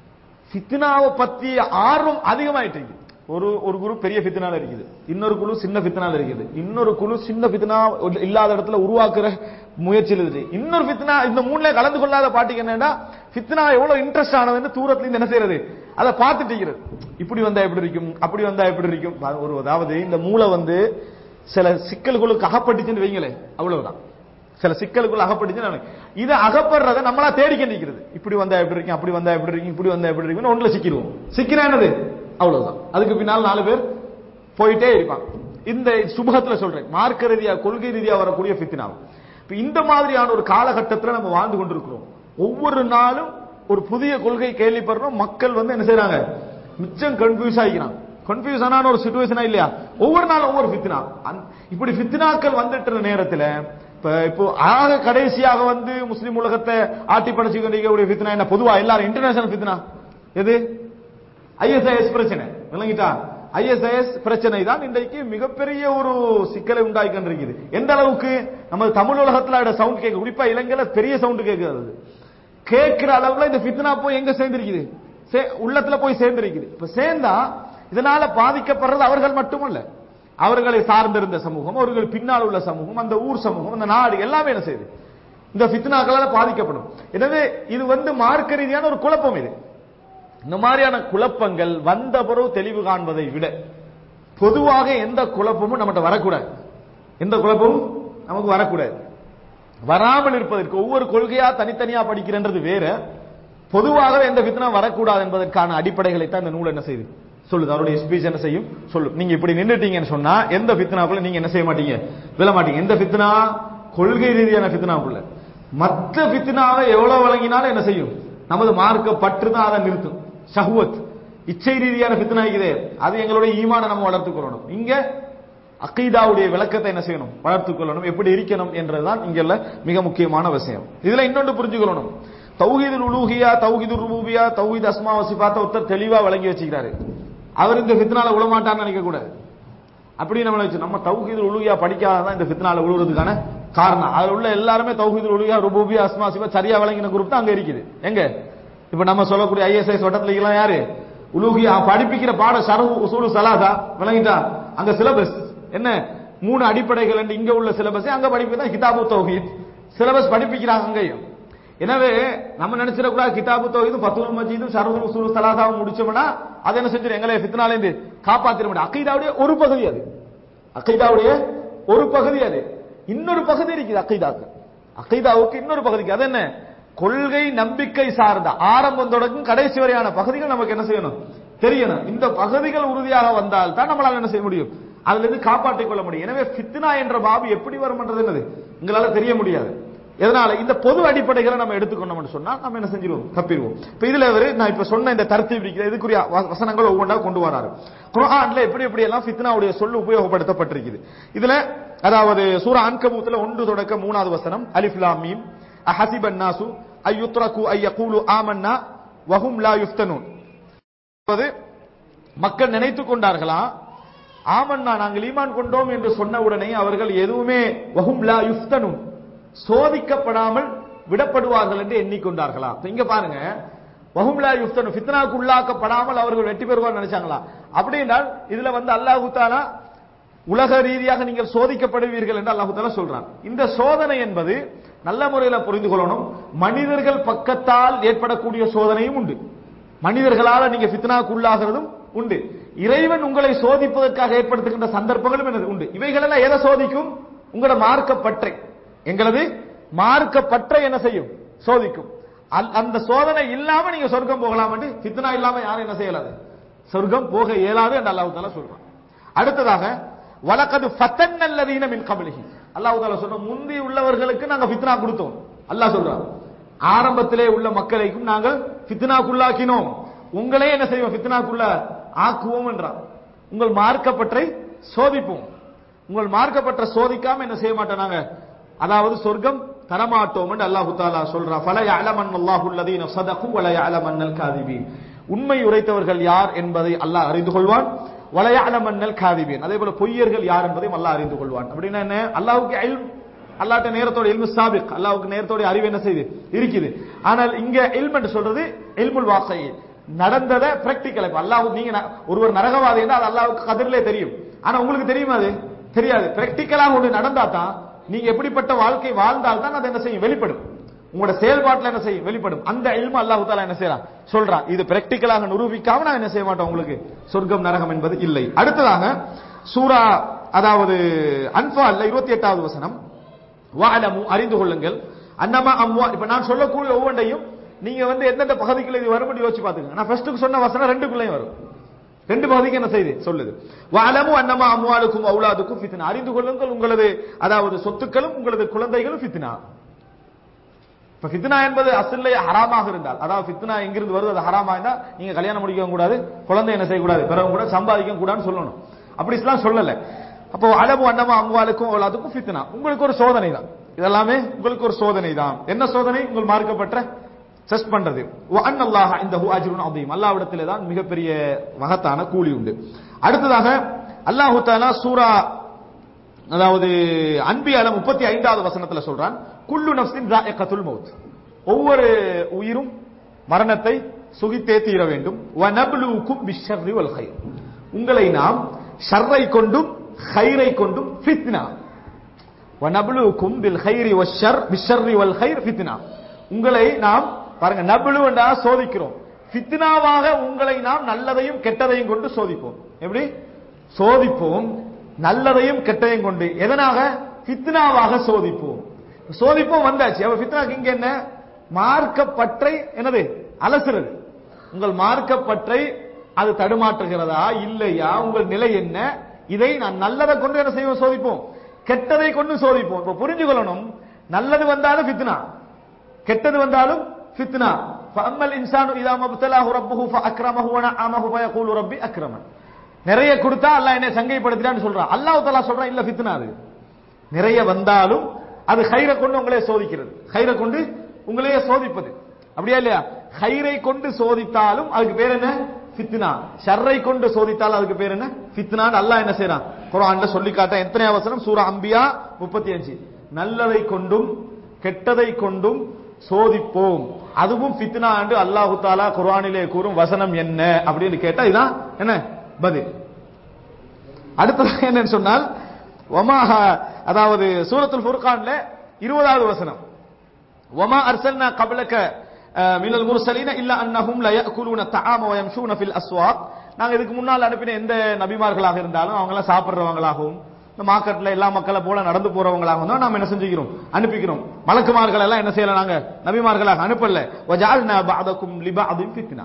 ஃபித்னாவை பத்தி ஆர்வம் அதிகமாயிட்டு இருக்கு ஒரு ஒரு குரு பெரிய ஃபித்னால இருக்குது இன்னொரு குழு சின்ன ஃபித்னால இருக்குது இன்னொரு குழு சின்ன ஃபித்னா இல்லாத இடத்துல உருவாக்குற முயற்சியில் இருக்கு இன்னொரு ஃபித்னா இந்த மூணுல கலந்து கொள்ளாத பாட்டிக்கு என்னன்னா ஃபித்னா எவ்வளவு இன்ட்ரெஸ்ட் ஆனதுன்னு தூரத்துல இருந்து என்ன செய்யறது அதை பார்த்துட்டு இருக்கிறது இப்படி வந்தா எப்படி இருக்கும் அப்படி வந்தா எப்படி இருக்கும் ஒரு அதாவது இந்த மூளை வந்து சில சிக்கல்களுக்கு அகப்பட்டுச்சுன்னு வைங்களே அவ்வளவுதான் சில சிக்கலுக்குள்ள அகப்பட்டுச்சு இதை அகப்படுறத நம்மளா தேடிக்க நிற்கிறது இப்படி வந்தா எப்படி இருக்கும் அப்படி வந்தா எப்படி இருக்கும் இப்படி வந்தா எப்படி இருக்கும் ஒன்றுல சிக்கிடுவோம் சிக்கினா என்னது அவ்வளவுதான் அதுக்கு பின்னால் நாலு பேர் போயிட்டே இருப்பாங்க இந்த சுபகத்துல சொல்றேன் மார்க்க ரீதியா கொள்கை ரீதியா வரக்கூடிய ஃபித்னா இப்ப இந்த மாதிரியான ஒரு காலகட்டத்தில் நம்ம வாழ்ந்து கொண்டிருக்கிறோம் ஒவ்வொரு நாளும் ஒரு புதிய கொள்கை கேள்விப்படுறோம் மக்கள் வந்து என்ன செய்யறாங்க மிச்சம் கன்ஃபியூஸ் ஆகிக்கிறாங்க கன்ஃபியூஸ் ஆன ஒரு சுச்சுவேஷனா இல்லையா ஒவ்வொரு நாளும் ஒவ்வொரு ஃபித்னா இப்படி ஃபித்னாக்கள் வந்துட்டு நேரத்தில் இப்ப இப்போ ஆக கடைசியாக வந்து முஸ்லிம் உலகத்தை ஆட்டி படைச்சு கொண்டிருக்கக்கூடிய ஃபித்னா என்ன பொதுவா எல்லாரும் இன்டர்நேஷனல் ஃபித்னா எது ஐஎஸ்ஐஎஸ் பிரச்சனை விளங்கிட்டா ஐஎஸ்ஐஎஸ் பிரச்சனை தான் இன்றைக்கு மிகப்பெரிய ஒரு சிக்கலை உண்டாக்கி கொண்டிருக்குது எந்த அளவுக்கு நம்ம தமிழ் உலகத்துல சவுண்ட் கேட்க குறிப்பா இலங்கையில பெரிய சவுண்ட் கேட்குது கேட்கிற அளவுல இந்த ஃபித்னா போய் எங்க சேர்ந்திருக்குது உள்ளத்துல போய் சேர்ந்திருக்குது இப்ப சேர்ந்தா இதனால பாதிக்கப்படுறது அவர்கள் மட்டுமல்ல அவர்களை சார்ந்திருந்த சமூகம் அவர்கள் பின்னால் உள்ள சமூகம் அந்த ஊர் சமூகம் அந்த நாடு எல்லாமே என்ன செய்யுது இந்த ஃபித்னாக்களால பாதிக்கப்படும் எனவே இது வந்து மார்க்க ரீதியான ஒரு குழப்பம் இது இந்த மாதிரியான குழப்பங்கள் வந்த பிறகு தெளிவு காண்பதை விட பொதுவாக எந்த குழப்பமும் நம்மகிட்ட வரக்கூடாது எந்த குழப்பமும் நமக்கு வரக்கூடாது வராமல் இருப்பதற்கு ஒவ்வொரு கொள்கையா தனித்தனியா படிக்கிறன்றது வேற பொதுவாக எந்த ஃபித்னா வரக்கூடாது என்பதற்கான அடிப்படைகளை தான் இந்த நூல் என்ன செய்யுது சொல்லுது அவருடைய ஸ்பீச் என்ன செய்யும் சொல்லும் நீங்க இப்படி நின்னுட்டீங்கன்னு சொன்னா எந்த ஃபித்னாக்குள்ள நீங்க என்ன செய்ய மாட்டீங்க விழ மாட்டீங்க எந்த ஃபித்னா கொள்கை ரீதியான ஃபித்னாக்குள்ள மற்ற ஃபித்னாவை எவ்வளவு வழங்கினாலும் என்ன செய்யும் நமது மார்க்க பற்று தான் அதை நிறுத்தும் ஷஹ்வத் இச்சை ரீதியான ஃபித்னா இருக்குது அது எங்களுடைய ஈமான நம்ம வளர்த்துக் கொள்ளணும் இங்க அக்கீதாவுடைய விளக்கத்தை என்ன செய்யணும் வளர்த்துக் கொள்ளணும் எப்படி இருக்கணும் என்றதுதான் இங்க உள்ள மிக முக்கியமான விஷயம் இதுல இன்னொன்று புரிஞ்சுக்கொள்ளணும் தௌஹீதுல் உலூஹியா தௌஹீதுல் ருபூபியா தௌஹீத் அஸ்மா வசிபாத்த ஒருத்தர் தெளிவா விளங்கி வச்சுக்கிறாரு அவர் இந்த ஃபித்னால விழ மாட்டார்னு நினைக்க கூடாது அப்படி நம்மள வச்சு நம்ம தௌஹீதுல் உலூஹியா படிக்காதான் இந்த ஃபித்னால விழுறதுக்கான காரணம் அதுல உள்ள எல்லாருமே தௌஹீதுல் உலூஹியா ருபூபியா அஸ்மா சிபா சரியா விளங்கின குரூப் தான் அங்க இருக்குது எங்க இப்ப நம்ம சொல்லக்கூடிய ஐஎஸ்ஐ வட்டத்துல எல்லாம் யாரு உலூஹியா படிப்பிக்கிற பாட சரவு உசூலு சலாதா விளங்கிட்டா அங்க சிலபஸ் என்ன மூணு அடிப்படைகள் என்று இங்க உள்ள சிலபஸ் அங்க படிப்பது கிதாபு தௌஹீத் சிலபஸ் படிப்பிக்கிறாங்க அங்கேயும் எனவே நம்ம நினைச்சிடக்கூடாது கிதாபு தௌஹீதும் ஃபத்துல் மஜீதும் சரவுல் உசூல் சலாதாவும் முடிச்சோம்னா அது என்ன செஞ்சிடும் எங்களை ஃபித்னால இருந்து காப்பாத்திர முடியும் அக்கீதாவுடைய ஒரு பகுதி அது அக்கீதாவுடைய ஒரு பகுதி அது இன்னொரு பகுதி இருக்குது அக்கீதாக்கு அக்கீதாவுக்கு இன்னொரு பகுதிக்கு அது என்ன கொள்கை நம்பிக்கை சார்ந்த ஆரம்பம் தொடங்கும் கடைசி வரையான பகுதிகள் நமக்கு என்ன செய்யணும் தெரியணும் இந்த பகுதிகள் உறுதியாக வந்தால் தான் நம்மளால என்ன செய்ய முடியும் அதுல இருந்து காப்பாற்றிக் கொள்ள முடியும் எனவே ஃபித்னா என்ற பாபு எப்படி வரும்ன்றது என்னது உங்களால தெரிய முடியாது எதனால இந்த பொது அடிப்படைகளை நம்ம எடுத்துக்கொண்டோம்னு சொன்னா நம்ம என்ன செஞ்சிருவோம் தப்பிடுவோம் இப்ப இதுல இவரு நான் இப்ப சொன்ன இந்த தரத்தீப் இருக்கிற இதுக்குரிய வ- வசனங்கள் ஒவ்வொன்றா கொண்டு வராரு குர்ஆன்ல எப்படி எப்படி எல்லாம் ஃபித்னாவுடைய சொல் உபயோகப்படுத்தப்பட்டிருக்குது இதுல அதாவது சூரா அன்கபூத்துல ஒன்று தொடக்க மூணாவது வசனம் அலிஃப் லாம் மீம் அஹசிபன் நாசு ஐயுத்ரகு ஐயகூலு ஆமன்னா வஹும் லா யுஃப்தனூன் அதாவது மக்கள் நினைத்துக் கொண்டார்களா ஆமன்னா நாங்கள் ஈமான் கொண்டோம் என்று சொன்ன உடனே அவர்கள் எதுவுமே வஹும் லா யுஃப்தனும் சோதிக்கப்படாமல் விடப்படுவார்கள் என்று எண்ணிக்கொண்டார்களா இப்ப இங்க பாருங்க வஹும் லா யுஃப்தனு ஃபித்னாக்கு உள்ளாக்கப்படாமல் அவர்கள் வெற்றி பெறுவார்கள் நினைச்சாங்களா அப்படின்னால் இதுல வந்து அல்லாஹு தாலா உலக ரீதியாக நீங்கள் சோதிக்கப்படுவீர்கள் என்று அல்லாஹு தாலா சொல்றான் இந்த சோதனை என்பது நல்ல முறையில் புரிந்து கொள்ளணும் மனிதர்கள் பக்கத்தால் ஏற்படக்கூடிய சோதனையும் உண்டு மனிதர்களால நீங்க ஃபித்னாக்கு உள்ளாகிறதும் உண்டு இறைவன் உங்களை சோதிப்பதற்காக ஏற்படுத்துகின்ற சந்தர்ப்பங்களும் என்னது உண்டு இவைகளெல்லாம் எதை சோதிக்கும் உங்களோட மார்க்கப்பற்றை எங்களது மார்க்கப்பற்றை என்ன செய்யும் சோதிக்கும் அல்- அந்த சோதனை இல்லாம நீங்க சொர்க்கம் போகலாம் என்று ஃபித்னா இல்லாம யாரும் என்ன செய்யலாது சொர்க்கம் போக இயலாது என்று அல்லாஹ் தாலா சொல்றான் அடுத்ததாக வலக்கது ஃபத்தன்னல்லதீன மின் கபலிஹி அல்லாஹ் தாலா சொன்ன முந்தி உள்ளவர்களுக்கு நாங்க ஃபித்னா கொடுத்தோம் அல்லாஹ் சொல்றான் ஆரம்பத்திலே உள்ள மக்களைக்கும் நாங்கள் ஃபித்னாக்குள்ளாக்கினோம் உங்களே என்ன செய்வோம் ஃபித்னாக்குள்ள ஆக்குவோம் என்றான் உங்கள் மார்க்கப்பற்றை சோதிப்போம் உங்கள் மார்க்கப்பற்ற சோதிக்காம என்ன செய்ய மாட்டோம் நாங்க அதாவது சொர்க்கம் தரமாட்டோம் என்று அல்லாஹு தாலா சொல்றா ஃபல யஅலமன் அல்லாஹு அல்லதீன ஸதகு வல யஅலமன்னல் காதிபீன் உண்மை உரைத்தவர்கள் யார் என்பதை அல்லாஹ் அறிந்து கொள்வான் வல யஅலமன்னல் காதிபீன் அதே போல பொய்யர்கள் யார் என்பதையும் அல்லாஹ் அறிந்து கொள்வான் அப்படின்னா என்ன அல்லாஹ்வுக்கு இல்ம் அல்லாஹ்ட்ட நேரத்தோட இல்மு சாபிக் அல்லாஹ்வுக்கு நேரத்தோட அறிவு என்ன செய்யுது இருக்குது ஆனால் இங்க இல்ம் என்று சொல்றது இல்முல் வாக்கை நடந்ததை பிராக்டிக்கல் இப்ப அல்லாஹ் நீங்க ந- ஒருவர் நரகவாதி என்றால் அது அல்லாஹ்வுக்கு கதிரிலே தெரியும் ஆனா உங்களுக்கு தெரியுமா அது தெரியாது பிராக்டிக்கலாக ஒன்று நடந்தா தான் நீங்க எப்படிப்பட்ட வாழ்க்கை வாழ்ந்தால் தான் அது என்ன செய்யும் வெளிப்படும் உங்களோட செயல்பாட்டுல என்ன செய்யும் வெளிப்படும் அந்த இல்ம அல்லாஹ் தாலா என்ன செய்யறான் சொல்றான் இது பிராக்டிக்கலாக நிரூபிக்காம நான் என்ன செய்ய மாட்டோம் உங்களுக்கு சொர்க்கம் நரகம் என்பது இல்லை அடுத்ததாக சூரா அதாவது அன்பால்ல இருபத்தி எட்டாவது வசனம் வாலமு அறிந்து கொள்ளுங்கள் அன்னமா அம்வா இப்ப நான் சொல்லக்கூடிய ஒவ்வொன்றையும் நீங்க வந்து எந்தெந்த பகுதிக்குள்ள இது வரும்னு யோசிச்சு பாத்துக்கங்க நான் ஃபர்ஸ்ட்டுக்கு சொன்ன வசனம் ரெண்டுக்குள்ளேயும் வரும் ரெண்டு பகுதிக்கு என்ன செய்து சொல்லுது வாலமு அன்னமா அம்வாலுக்கும் அவுலாதுக்கும் ஃபித்னா அறிந்து கொள்ளுங்கள் உங்களது அதாவது சொத்துக்களும் உங்களது குழந்தைகளும் ஃபித்னா இப்ப ஃபித்னா என்பது அசல்ல ஹராமாக இருந்தால் அதாவது ஃபித்னா எங்கிருந்து வருது அது ஹராமா இருந்தா நீங்க கல்யாணம் முடிக்கவும் கூடாது குழந்தை என்ன செய்யக்கூடாது பிறகு கூட சம்பாதிக்கவும் கூடாதுன்னு சொல்லணும் அப்படி இஸ்லாம் சொல்லல அப்போ அளவு அன்னமா அம்வாலுக்கும் அவ்வளவுக்கும் ஃபித்னா உங்களுக்கு ஒரு சோதனை தான் இதெல்லாமே உங்களுக்கு ஒரு சோதனை தான் என்ன சோதனை உங்கள் மார்க்கப்பட்ட செஸ்ட் பண்றது அன் அல்லாஹ் இந்த அஜ்ருன் அதீம் அல்லாஹ்விடத்திலே தான் மிகப்பெரிய மகத்தான கூலி உண்டு அடுத்ததாக அல்லாஹு தஆலா சூரா அதாவது அன்பியால முப்பத்தி ஐந்தாவது வசனத்துல சொல்றான் குல்லு நஃப்ஸின் ராயிகத்துல் மௌத் ஒவ்வொரு உயிரும் மரணத்தை சுகித்தே தீர வேண்டும் வனப்லுவுக்கும் பிஷ்ஷர்ரி வல் கைர் உங்களை நாம் ஷர்ரை கொண்டும் ஹைரை கொண்டும் ஃபித்னா வனப்லுவுக்கும் பில் ஹைரி வஷ்ஷர் பிஷ்ஷர்ரி வல் ஹைர் ஃபித்னா உங்களை நாம் பாருங்க நபுலு என்றா சோதிக்கிறோம் ஃபித்னாவாக உங்களை நாம் நல்லதையும் கெட்டதையும் கொண்டு சோதிப்போம் எப்படி சோதிப்போம் நல்லதையும் கெட்டதையும் கொண்டு எதனாக ஃபித்னாவாக சோதிப்போம் சோதிப்பும் வந்தாச்சு அப்ப ஃபித்னாக்கு இங்க என்ன மார்க்கப்பற்றை என்னது அலசுறது உங்கள் மார்க்கப்பற்றை அது தடுமாற்றுகிறதா இல்லையா உங்கள் நிலை என்ன இதை நான் நல்லதை கொண்டு என்ன செய்வோம் சோதிப்போம் கெட்டதை கொண்டு சோதிப்போம் இப்ப புரிஞ்சு கொள்ளணும் நல்லது வந்தாலும் ஃபித்னா கெட்டது வந்தாலும் ஃபித்னா ஃபஅம்மல் இன்சானு இதா மப்தலாஹு ரப்புஹு ஃபஅக்ரமஹு வ நஅமஹு ஃபயகூலு ரப்பி அக்ரமன் நிறைய கொடுத்தா அல்லாஹ் என்னை சங்கைப்படுத்திட்டான்னு சொல்றான் அல்லாஹ் தஆலா சொல்றான் இல்ல ஃபித்னா அது நிறைய வந்தாலும் அது ஹைரை கொண்டு உங்களே சோதிக்கிறது ஹைரை கொண்டு உங்களையே சோதிப்பது அப்படியா இல்லையா ஹைரை கொண்டு சோதித்தாலும் அதுக்கு பேர் என்ன ஃபித்னா ஷர்ரை கொண்டு சோதித்தாலும் அதுக்கு பேர் என்ன ஃபித்னான்னு அல்லாஹ் என்ன செய்றான் குர்ஆன்ல சொல்லி காட்ட எத்தனை வசனம் சூரா அம்பியா 35 நல்லதை கொண்டும் கெட்டதை கொண்டும் சோதிப்போம் அதுவும் ஃபித்னா என்று அல்லாஹு தாலா குர்ஆனிலே கூறும் வசனம் என்ன அப்படின்னு கேட்டா இதான் என்ன பதில் அடுத்தது என்னன்னு சொன்னால் ஒமாக அதாவது சூரத்துல் ஃபுர்கான்ல இருபதாவது வசனம் ஒமா அர்சல்னா கபலக மினல் முர்சலீன இல்ல அன்னஹும் ல யஅகுலூன தஆம வ யம்ஷூன ஃபில் அஸ்வாக் நாங்க இதுக்கு முன்னால் அனுப்பின எந்த நபிமார்களாக இருந்தாலும் அவங்க எல்லாம் சாப்பிடுறவங்களாகவும் இந்த மார்க்கெட்ல எல்லா மக்களை போல நடந்து போறவங்களாகவும் தான் நாம என்ன செஞ்சுக்கிறோம் அனுப்பிக்கிறோம் மலக்குமார்கள் எல்லாம் என்ன செய்யல நாங்க நபிமார்களாக அனுப்பல வஜால்னா பஅதகும் லிபஅதின் ஃபித்னா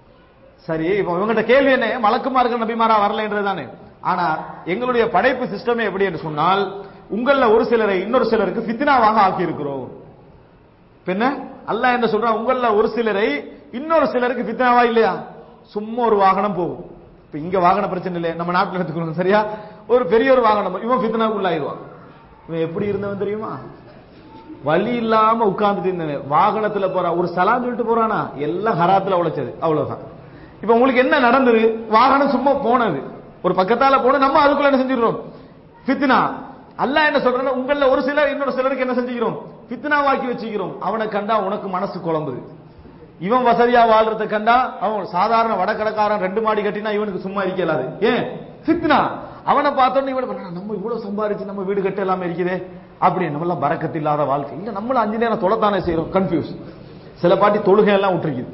சரி இப்போ இவங்ககிட்ட கேள்வி என்ன மலக்குமார்கள் நபிமாரா வரலன்றதுதானே ஆனா எங்களுடைய படைப்பு சிஸ்டமே எப்படி என்று சொன்னால் உங்கள ஒரு சிலரை இன்னொரு சிலருக்கு ஃபித்னாவாக ஆக்கி இருக்கிறோம் பின்ன அல்லாஹ் என்ன சொல்றான் உங்கள ஒரு சிலரை இன்னொரு சிலருக்கு ஃபித்னாவா இல்லையா சும்மா ஒரு வாகனம் போகும் இப்ப இங்க வாகன பிரச்சனை இல்லை நம்ம நாட்டுல எடுத்துக்கணும் சரியா ஒரு பெரிய ஒரு வாகனம் இவன் ஃபித்னாவுக்கு உள்ளாயிடுவான் இவன் எப்படி இருந்தவன் தெரியுமா வழி இல்லாம உட்கார்ந்துட்டு இருந்தவன் வாகனத்துல போறான் ஒரு சலாம் சொல்லிட்டு போறானா எல்லாம் ஹராத்துல உழைச்சது அவ்வளவுதான் இப்ப உங்களுக்கு என்ன நடந்தது வாகனம் சும்மா போனது ஒரு பக்கத்தால போன நம்ம அதுக்குள்ள என்ன செஞ்சிடுறோம் ஃபித்னா அல்லாஹ் என்ன சொல்றான்னா உங்கள ஒரு சிலர் இன்னொரு சிலருக்கு என்ன செஞ்சுக்கிறோம் ஃபித்னாவாக்கி வச்சுக்கிறோம் அவனை கண்டா உனக்கு மனசு குழம்புது இவன் வசதியா வாழ்றத கண்டா அவன் சாதாரண வடக்கடக்காரன் ரெண்டு மாடி கட்டினா இவனுக்கு சும்மா இருக்கலாது ஏன் ஃபித்னா அவனை பார்த்தோன்னு இவன் பண்ணா, நம்ம இவ்வளவு சம்பாரிச்சு நம்ம வீடு கட்ட எல்லாமே இருக்குதே அப்படி நம்ம எல்லாம் பறக்கத்து இல்லாத வாழ்க்கை இல்ல நம்மளும் அஞ்சு நேரம் தொலைத்தானே செய்யறோம் கன்ஃபியூஸ் சில பாட்டி தொழுகை எல்லாம் விட்டுருக்குது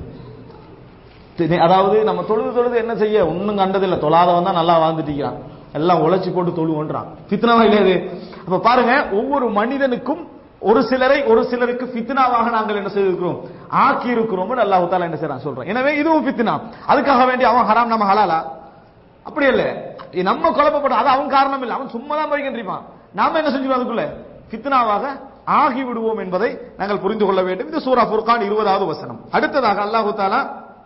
திணை- அதாவது நம்ம தொழுது தொழுது என்ன செய்ய ஒண்ணும் கண்டதில்லை தொழாதவன் தான் நல்லா வாழ்ந்துட்டு இருக்கிறான் எல்லாம் உழைச்சி போட்டு தொழுவோன்றான் ஃபித்னாவா இல்லையா இது அப்ப பாருங்க ஒவ்வொரு மனிதனுக்கும் ஒரு சிலரை ஒரு சிலருக்கு ஃபித்னாவாக நாங்கள் என்ன செய்திருக்கிறோம் ஆக்கி இருக்கிறோம் அல்லாஹ் தாலா என்ன செய்யறான் சொல்றோம் எனவே இதுவும் ஃபித்னா அதுக்காக வேண்டி அவன் ஹராம் நம்ம ஹலாலா அப்படி இல்ல இது நம்ம குழப்பப்படும் அது அவன் காரணம் இல்லை அவன் சும்மா தான் போய்கின்றிருப்பான் நாம என்ன செஞ்சிருவோம் அதுக்குள்ள ஃபித்னாவாக ஆகி விடுவோம் என்பதை நாங்கள் புரிந்து கொள்ள வேண்டும் இது சூரா ஃபுர்கான் இருபதாவது வசனம் அடுத்ததாக அல்லாஹு தாலா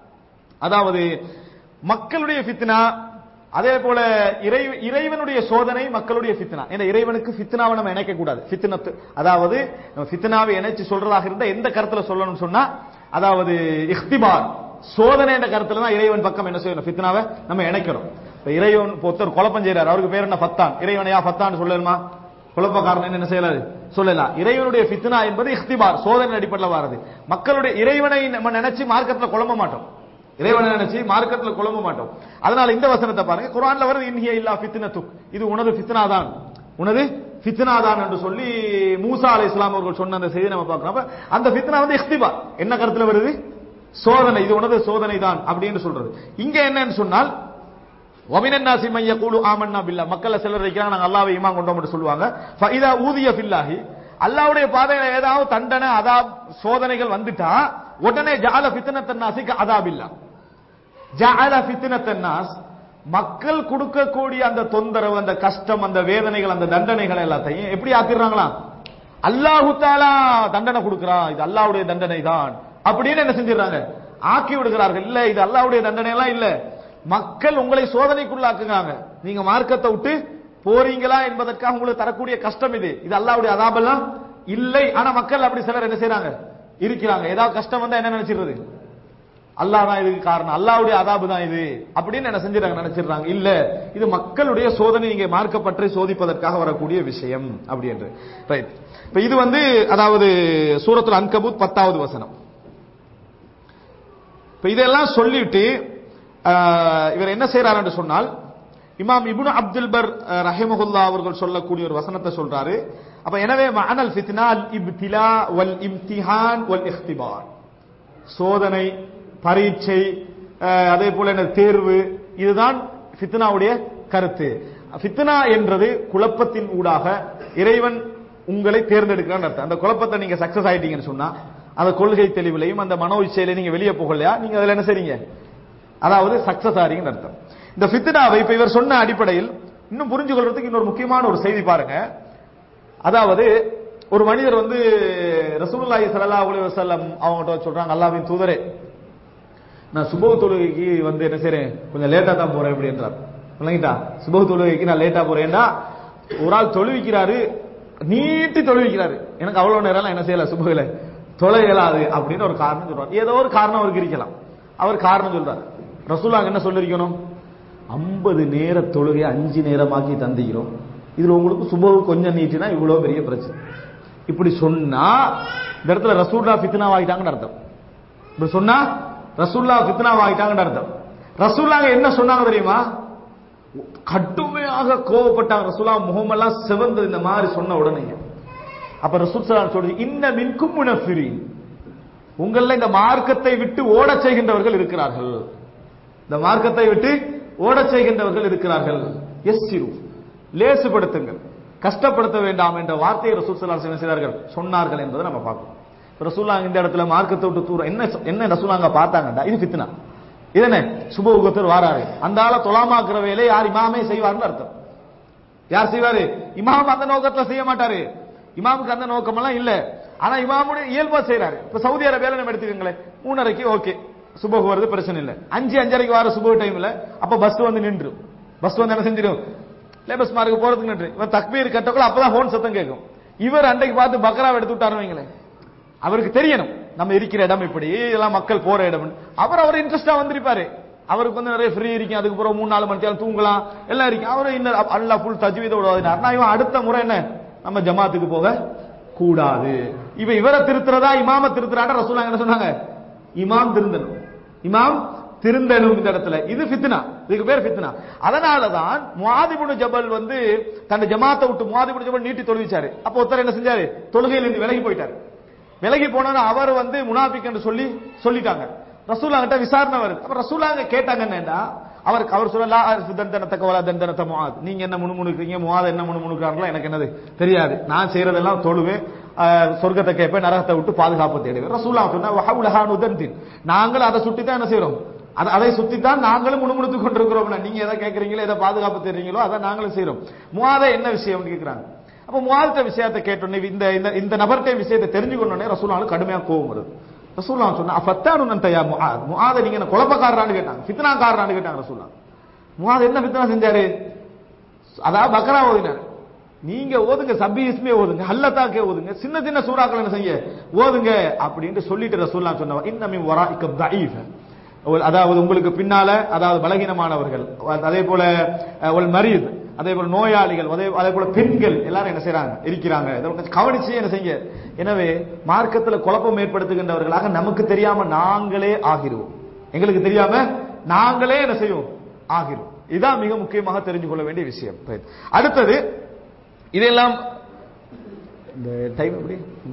அதாவது மக்களுடைய ஃபித்னா அதே போல இறை இறைவனுடைய சோதனை மக்களுடைய ஃபித்னா ஏன்னா இறைவனுக்கு ஃபித்னாவை நம்ம இணைக்க கூடாது ஃபித்னத்து அதாவது நம்ம ஃபித்னாவை இணைச்சு சொல்றதாக இருந்தா எந்த கருத்துல சொல்லணும்னு சொன்னா அதாவது இஹ்திபார் சோதனை என்ற கருத்துல தான் இறைவன் பக்கம் என்ன செய்யணும் ஃபித்னாவை நம்ம இணைக்கணும் இப்ப இறைவன் இப்ப ஒருத்தர் குழப்பம் செய்யறாரு அவருக்கு பேர் என்ன ஃபத்தான் இறைவனையா ஃபத்தான்னு சொல்லணுமா குழப்பக்காரன் என்ன செய்யலாது சொல்லலாம் இறைவனுடைய ஃபித்னா என்பது இஹ்திபார் சோதனை அடிப்படையில் வாரது மக்களுடைய இறைவனை நம்ம நினைச்சு மார்க்கத்துல குழம்ப மாட்டோம் இறைவனை நினைச்சு மார்க்கத்துல குழம்ப மாட்டோம் அதனால இந்த வசனத்தை பாருங்க குர்ஆன்ல வருது இன்ஹிய இல்லா ஃபித்னத்துக் இது உனது ஃபித்னா தான் உனது ஃபித்னா தான் என்று சொல்லி மூசா அலைஹிஸ்ஸலாம் அவர்கள் சொன்ன அந்த செய்தி நம்ம பார்க்கறோம் அப்ப அந்த ஃபித்னா வந்து இஹ்திபா என்ன கருத்துல வருது சோதனை இது உனது சோதனை தான் அப்படின்னு சொல்றது இங்க என்னன்னு சொன்னால் வமினன் நாசி மைய கூலு ஆமன்னா பில்லா மக்கள்ல சிலர் இருக்கிறாங்க நாங்க அல்லாவை ஈமான் கொண்டோம் சொல்லுவாங்க ஃபைதா ஊதிய பில்லாஹி அல்லாவுடைய பாதையில ஏதாவது தண்டனை அதா சோதனைகள் வந்துட்டா உடனே ஜால ஃபித்னத்தன் நாசிக்கு அதாபில்லா ஜஅல ஃபித்னத்தன் நாஸ் மக்கள் கொடுக்கக்கூடிய அந்த தொந்தரவு அந்த கஷ்டம் அந்த வேதனைகள் அந்த தண்டனைகள் எல்லாத்தையும் எப்படி ஆக்கிடுறாங்களா அல்லாஹு தாலா தண்டனை கொடுக்கிறான் இது அல்லாஹ்வுடைய தண்டனை தான் அப்படின்னு என்ன செஞ்சிடறாங்க ஆக்கி விடுகிறார்கள் இல்ல இது அல்லாஹ்வுடைய தண்டனை எல்லாம் இல்ல மக்கள் உங்களை சோதனைக்குள்ளாக்குறாங்க நீங்க மார்க்கத்தை விட்டு போறீங்களா என்பதற்காக உங்களுக்கு தரக்கூடிய கஷ்டம் இது இது அல்லாஹ்வுடைய அதாபெல்லாம் இல்லை ஆனா மக்கள் அப்படி சிலர் என்ன செய்றாங்க இருக்கிறாங்க ஏதாவது கஷ்டம் வந்தா என்ன நினைச்சிடுறது அல்லாஹ் தான் இதுக்கு காரணம் அல்லாஹ்வுடைய அதாபு தான் இது அப்படின்னு என்ன செஞ்சிடறாங்க நினைச்சிடுறாங்க இல்ல இது மக்களுடைய சோதனை நீங்க மார்க்கப்பற்றி சோதிப்பதற்காக வரக்கூடிய விஷயம் அப்படி என்று ரைட் இப்ப இது வந்து அதாவது சூரத்துல் அன்கபூத் பத்தாவது வசனம் இப்ப இதெல்லாம் சொல்லிட்டு ஆஹ், இவர் என்ன செய்யறார் என்று சொன்னால் இமாம் இப்னு அப்துல் பர் அஹ், ரஹிமஹுல்லா அவர்கள் சொல்லக்கூடிய ஒரு வசனத்தை சொல்றாரு அப்ப எனவே மஅனல் ஃபித்னா அல் இப்திலா வல் இம்திஹான் வல் இஹ்திபார் சோதனை பரீட்சை அஹ், அதே போல என்ன தேர்வு இதுதான் ஃபித்னாவுடைய கருத்து ஃபித்னா என்றது குழப்பத்தின் ஊடாக இறைவன் உங்களை தேர்ந்தெடுக்கிறான்னு அர்த்தம் அந்த குழப்பத்தை நீங்க சக்சஸ் ஆயிட்டீங்கன்னு சொன்னா அந்த கொள்கை தெளிவிலையும் அந்த மனோ இச்சையில நீங்க வெளியே போகலையா நீங்க அதுல என்ன செய்றீங்க அதாவது சக்சஸ் ஆறீங்கன்னு அர்த்தம் இந்த ஃபித்னாவை இப்ப இவர் சொன்ன அடிப்படையில் இன்னும் புரிஞ்சு கொள்றதுக்கு இன்னொரு முக்கியமான ஒரு செய்தி பாருங்க அதாவது ஒரு மனிதர் வந்து ரசூலுல்லாஹி ஸல்லல்லாஹு அலைஹி வஸல்லம் அவங்ககிட்ட சொல்றாங்க அல்லாஹ்வின் தூதரே நான் சுபஹ் தொழுகைக்கு வந்து என்ன செய்றேன் கொஞ்சம் லேட்டா தான் போறேன் அப்படின்றார் இல்லைங்கட்டா சுபஹ் தொழுகைக்கு நான் லேட்டா போறேன்டா ஒரு ஆள் தொழுவிக்கிறாரு நீட்டி தொழுவிக்கிறாரு எனக்கு அவ்வளவு நேரம் என்ன செய்யல சுபஹில தொலை இயலாது அப்படின்னு ஒரு காரணம் சொல்றாரு ஏதோ ஒரு காரணம் அவருக்கு இருக்கலாம் அவர் காரணம் சொல்றாரு ரசூலாங்க என்ன சொல்லிருக்கணும் ஐம்பது நேர தொழுகை அஞ்சு நேரமாக்கி தந்திக்கிறோம் இதுல உங்களுக்கு சுபஹ் கொஞ்சம் நீட்டினா இவ்வளவு பெரிய பிரச்சனை இப்படி சொன்னா இந்த இடத்துல ரசூல்லா ஃபித்னா ஆகிட்டாங்கன்னு அர்த்தம் இப்படி சொன்னா ரசூல்லா ஃபித்னா ஆகிட்டாங்கன்னு அர்த்தம் ரசூல்லாங்க என்ன சொன்னாங்க தெரியுமா கடுமையாக கோவப்பட்டாங்க ரசூலா முகமெல்லாம் சிவந்தது இந்த மாதிரி சொன்ன உடனே அப்ப ரசூல் ஸல்லல்லாஹு சொல்றது இன்ன மின்கும் முனஃபிரீன் உங்கள இந்த மார்க்கத்தை விட்டு ஓடச் செய்கின்றவர்கள் இருக்கிறார்கள் இந்த மார்க்கத்தை விட்டு ஓடச் செய்கின்றவர்கள் இருக்கிறார்கள் எஸ்ஸிரு லேசுபடுத்துங்கள் கஷ்டப்படுத்த வேண்டாம் என்ற வார்த்தையை ரசூல் ஸல்லல்லாஹு அலைஹி வஸல்லம் செய்தார்கள் சொன்னார்கள் என்பதை நம்ம பார்க்கணும் ரசூல்லா இந்த இடத்துல மார்க்கத்தை விட்டு தூரம் என்ன என்ன ரசூலாங்க பார்த்தாங்கடா இது ஃபித்னா இது என்ன சுப உகத்தர் வாராரு அந்த ஆள தொலாமாக்குற வேலையை யார் இமாமே செய்வார்னு அர்த்தம் யார் செய்வாரு இமாம் அந்த நோக்கத்துல செய்ய மாட்டாரு இமாமுக்கு அந்த நோக்கம் எல்லாம் இல்ல ஆனா இமாமுடைய இயல்பா செய்யறாரு இப்ப சவுதி அரேபியால நம்ம எடுத்துக்கோங்களேன் மூணரைக்கு ஓகே சுபகு வருது பிரச்சனை இல்ல அஞ்சு அஞ்சரைக்கு வர சுபகு டைம்ல அப்ப பஸ் வந்து நின்று பஸ் வந்து என்ன செஞ்சிடும் லேபஸ் மார்க்கு போறதுக்கு நின்று இவர் தக்பீர் கட்டக்குள்ள அப்பதான் ஹோன் சத்தம் கேட்கும் இவர் அன்றைக்கு பார்த்து பக்ராவை எடுத்து விட்டாரு வைங்களேன் அவருக்கு தெரியணும் நம்ம இருக்கிற இடம் இப்படி இதெல்லாம் மக்கள் போற இடம் அவர் அவர் இன்ட்ரெஸ்டா வந்திருப்பாரு அவருக்கு வந்து நிறைய ஃப்ரீ இருக்கும் அதுக்கு பிறகு மூணு நாலு மணி நேரம் தூங்கலாம் எல்லாம் இருக்கு அவரு இன்னும் அல்லா ஃபுல் தஜ்வீத விடாதுனார் நான் இவன் அடுத்த முறை என்ன நம்ம ஜமாத்துக்கு போக கூடாது இவ இவரை திருத்துறதா இமாம திருத்துறாட ரசூலாங்க என்ன சொன்னாங்க இமாம் திருந்தணும் இமாம் திருந்தணும் இந்த இடத்துல இது ஃபித்னா இதுக்கு பேர் ஃபித்னா அதனாலதான் முவாதிபுனு ஜபல் வந்து தன் ஜமாத்தை விட்டு முவாதிபுனு ஜபல் நீட்டி தொழுவிச்சாரு அப்போ ஒருத்தர் என்ன செஞ்சாரு தொழுகையில இருந்து விலகி போயிட்டாரு விலகி போனோன்னு அவர் வந்து முனாபிக் என்று சொல்லி சொல்லிட்டாங்க ரசூலா கிட்ட விசாரணை வருது அப்ப ரசூலாங்க கேட்டாங்க என்னன்னா அவருக்கு அவர் சொல்லலா தந்தனத்தக்க வலா தந்தனத்த முவாத் நீங்க என்ன முணுமுணுக்கிறீங்க முவாத் என்ன முணுமுணுக்கிறாங்களோ எனக்கு என்னது தெரியாது நான் செய்யறதெல்லாம் தொழுவேன் அஹ், சொர்க்கத்தை கேட்பேன் நரகத்தை விட்டு பாதுகாப்பு தேடுவேன் ரசூலா சொன்னா வஹவுலஹான் உதன்தின் நாங்கள் அதை சுட்டி தான் என்ன செய்யறோம் அது- அதை சுத்தி தான் நாங்களும் முணுமுணுத்து கொண்டிருக்கிறோம் நீங்க எதை கேட்கறீங்களோ எதை பாதுகாப்பு தேடுறீங்களோ அதை நாங்களும் செய்யறோம் முவாத என்ன விஷயம் கேட்கிறாங்க அப்ப முவாதிட்ட விஷயத்தை கேட்டோன்னே இந்த இந்த இந்த நபர்கிட்ட விஷயத்தை தெரிஞ்சுக்கொண்டோடனே ரசூலாவுக்கு கடுமையா கோவம் வருது ரசூலா சொன்னா ஃபத்தானு நந்தையா முஆத் முஆத நீங்க என்ன குழப்பக்காரரான்னு கேட்டாங்க ஃபித்னாக்காரரான்னு கேட்டாங்க ரசூலா முஆத் என்ன ஃபித்னா செஞ்சாரு அதாவது பக்ரா ஓதினார் நீங்க ஓதுங்க சப்பி இஸ்மே ஓதுங்க ஹல்லத்தாக்கே ஓதுங்க சின்ன சின்ன சூறாக்கள் என்ன செய்ய ஓதுங்க அப்படின்ட்டு சொல்லிட்டு ரசூல்லா சொன்னவா இன்னமின் வராஇக்க தஈஃப ஒல்- அதாவது உங்களுக்கு பின்னால அதாவது பலகீனமானவர்கள் அதே போல அஹ், ஒல் மரீத் அதே போல நோயாளிகள் அதே அதே போல பெண்கள் எல்லாரும் என்ன செய்றாங்க இருக்கிறாங்க இதை கொஞ்சம் கவனிச்சு என்ன செய்ய எனவே மார்க்கத்துல குழப்பம் ஏற்படுத்துகின்றவர்களாக நமக்கு தெரியாம நாங்களே ஆகிருவோம் எங்களுக்கு தெரியாம நாங்களே என்ன செய்வோம் ஆகிரும் இதான் மிக முக்கியமாக தெரிஞ்சு கொள்ள வேண்டிய விஷயம் Right. அடுத்தது இதெல்லாம் இந்த டைம் எப்படி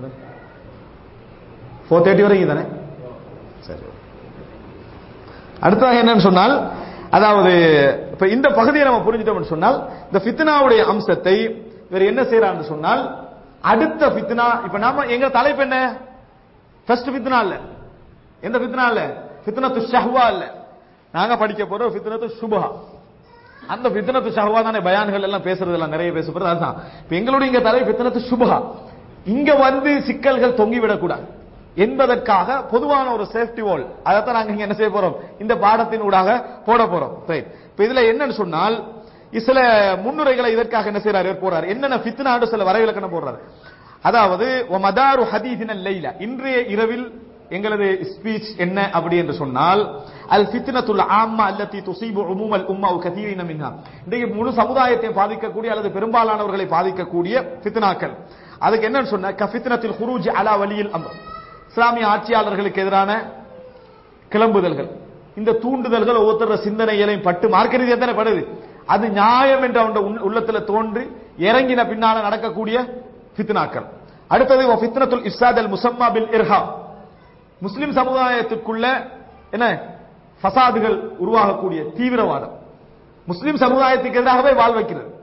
ஃபோர் தேர்ட்டி வரைக்கும் தானே சரி அடுத்ததாக என்னன்னு சொன்னால் அதாவது இப்ப இந்த பகுதியை நம்ம புரிஞ்சிட்டோம்னு சொன்னால் இந்த ஃபித்னாவுடைய அம்சத்தை இவர் என்ன செய்யறான்னு சொன்னால் அடுத்த ஃபித்னா இப்ப நாம எங்க தலைப்பு என்ன ஃபர்ஸ்ட் ஃபித்னா இல்ல எந்த ஃபித்னா இல்ல ஃபித்னத்து ஷஹ்வா இல்ல நாங்க படிக்க போறோம் ஃபித்னத்து சுபஹா அந்த ஃபித்னத்து ஷஹ்வா தானே பயான்கள் எல்லாம் பேசுறது எல்லாம் நிறைய பேசப்படுறது அதுதான் இப்ப எங்களுடைய இங்க தலை ஃபித்னத்து சுபஹா இங்க வந்து சிக்கல்கள் தொங்கி விடக்கூடாது என்பதற்காக பொதுவான ஒரு சேஃப்டி வால் அதைத்தான் நாங்க இங்க என்ன செய்ய போறோம் இந்த பாடத்தின் ஊடாக போட போறோம் ரைட் இப்ப இதுல என்னன்னு சொன்னால் சில முன்னுரைகளை இதற்காக என்ன செய்யறாரு இவர் போறாரு என்னென்ன ஃபித்னான்னு சில வரைவிலக்கணம் போடுறாரு அதாவது மதாரு ஹதீதின லைலா இன்றைய இரவில் எங்களது ஸ்பீச் என்ன அப்படி என்று சொன்னால் அல் ஃபித்னத்துல் ஆம்மா அல்லதி துசீபு உமூமல் உம்மா கதீரின மின்ஹா இன்றைக்கு முழு சமுதாயத்தை பாதிக்கக்கூடிய அல்லது பெரும்பாலானவர்களை பாதிக்கக்கூடிய ஃபித்னாக்கள் அதுக்கு என்னன்னு சொன்ன கஃபித்னத்தில் ஹுரூஜ் அலா வலியில் அம்ர் இஸ்லாமிய ஆட்சியாளர்களுக்கு எதிரான கிளம்புதல்கள் இந்த தூண்டுதல்கள் ஒவ்வொருத்தர சிந்தனைகளையும் பட்டு மார்க்க ரீதியா தானே படுது அது நியாயம் என்று அவன் உள்ளத்துல தோன்றி இறங்கின பின்னால நடக்கக்கூடிய ஃபித்னாக்கள் அடுத்தது ஃபித்னத்துல் இஃப்சாத் அல் முசம்மா பில் இர்ஹா முஸ்லிம் சமுதாயத்திற்குள்ள என்ன ஃபசாதுகள் உருவாகக்கூடிய தீவிரவாதம் முஸ்லிம் சமுதாயத்துக்கு எதிராகவே வாழ் வைக்கிறது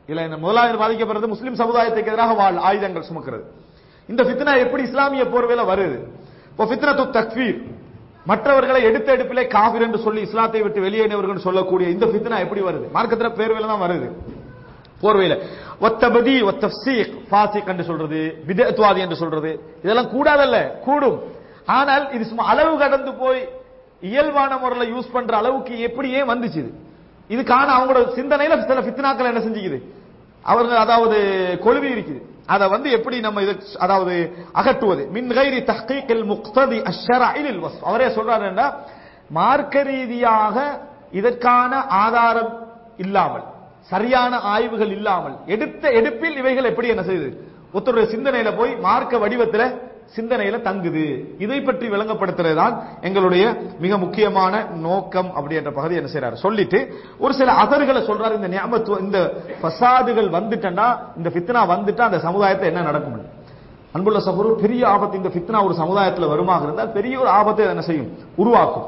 இல்ல இந்த முதலாவது பாதிக்கப்படுறது முஸ்லிம் சமுதாயத்துக்கு எதிராக வாழ் ஆயுதங்கள் சுமக்கிறது இந்த ஃபித்னா எப்படி இஸ்லாமிய போர்வையில வருது இப்போ ஃபித்னத்து தக்ஃபீர் மற்றவர்களை எடுத்த எடுப்பிலே காபிர் என்று சொல்லி இஸ்லாத்தை விட்டு வெளியேறியவர்கள் சொல்லக்கூடிய இந்த ஃபித்னா எப்படி வருது மார்க்கத்துல பேர்வையில தான் வருது போர்வையில ஒத்தபதி ஒத்தப்சீக் ஃபாசிக் என்று சொல்றது விதத்வாதி என்று சொல்றது இதெல்லாம் கூடாதல்ல கூடும் ஆனால் இது சும்மா அளவு கடந்து போய் இயல்பான முறையில் யூஸ் பண்ற அளவுக்கு எப்படி ஏன் வந்துச்சு இது இதுக்கான அவங்களோட சிந்தனையில சில ஃபித்னாக்கள் என்ன செஞ்சுக்குது அவர்கள் அதாவது கொழுவி இருக்குது அதை வந்து எப்படி நம்ம இது அதாவது அகற்றுவது மின் கைரி தஹ்கீக்கில் முக்ததி அஷ்ஷரஇல் வஸ்ஃப் அவரே சொல்றாருன்னா மார்க்க ரீதியாக இதற்கான ஆதாரம் இல்லாமல் சரியான ஆய்வுகள் இல்லாமல் எடுத்த எடுப்பில் இவைகள் எப்படி என்ன செய்யுது ஒருத்தருடைய சிந்தனையில போய் மார்க்க வடிவத்துல சிந்தனையில தங்குது இதை பற்றி விளங்கப்படுத்துறது தான் எங்களுடைய மிக முக்கியமான நோக்கம் அப்படின்ற பகுதி என்ன செய்யறாரு சொல்லிட்டு ஒரு சில அசர்களை சொல்றாரு இந்த ஞாபகத்துவ இந்த ஃபசாதுகள் வந்துட்டா இந்த ஃபித்னா வந்துட்டா அந்த சமுதாயத்தை என்ன நடக்கும் அன்புள்ள சகோதரர் பெரிய ஆபத்து இந்த ஃபித்னா ஒரு சமுதாயத்தில் வருமாக இருந்தால் பெரிய ஒரு ஆபத்தை என்ன செய்யும் உருவாக்கும்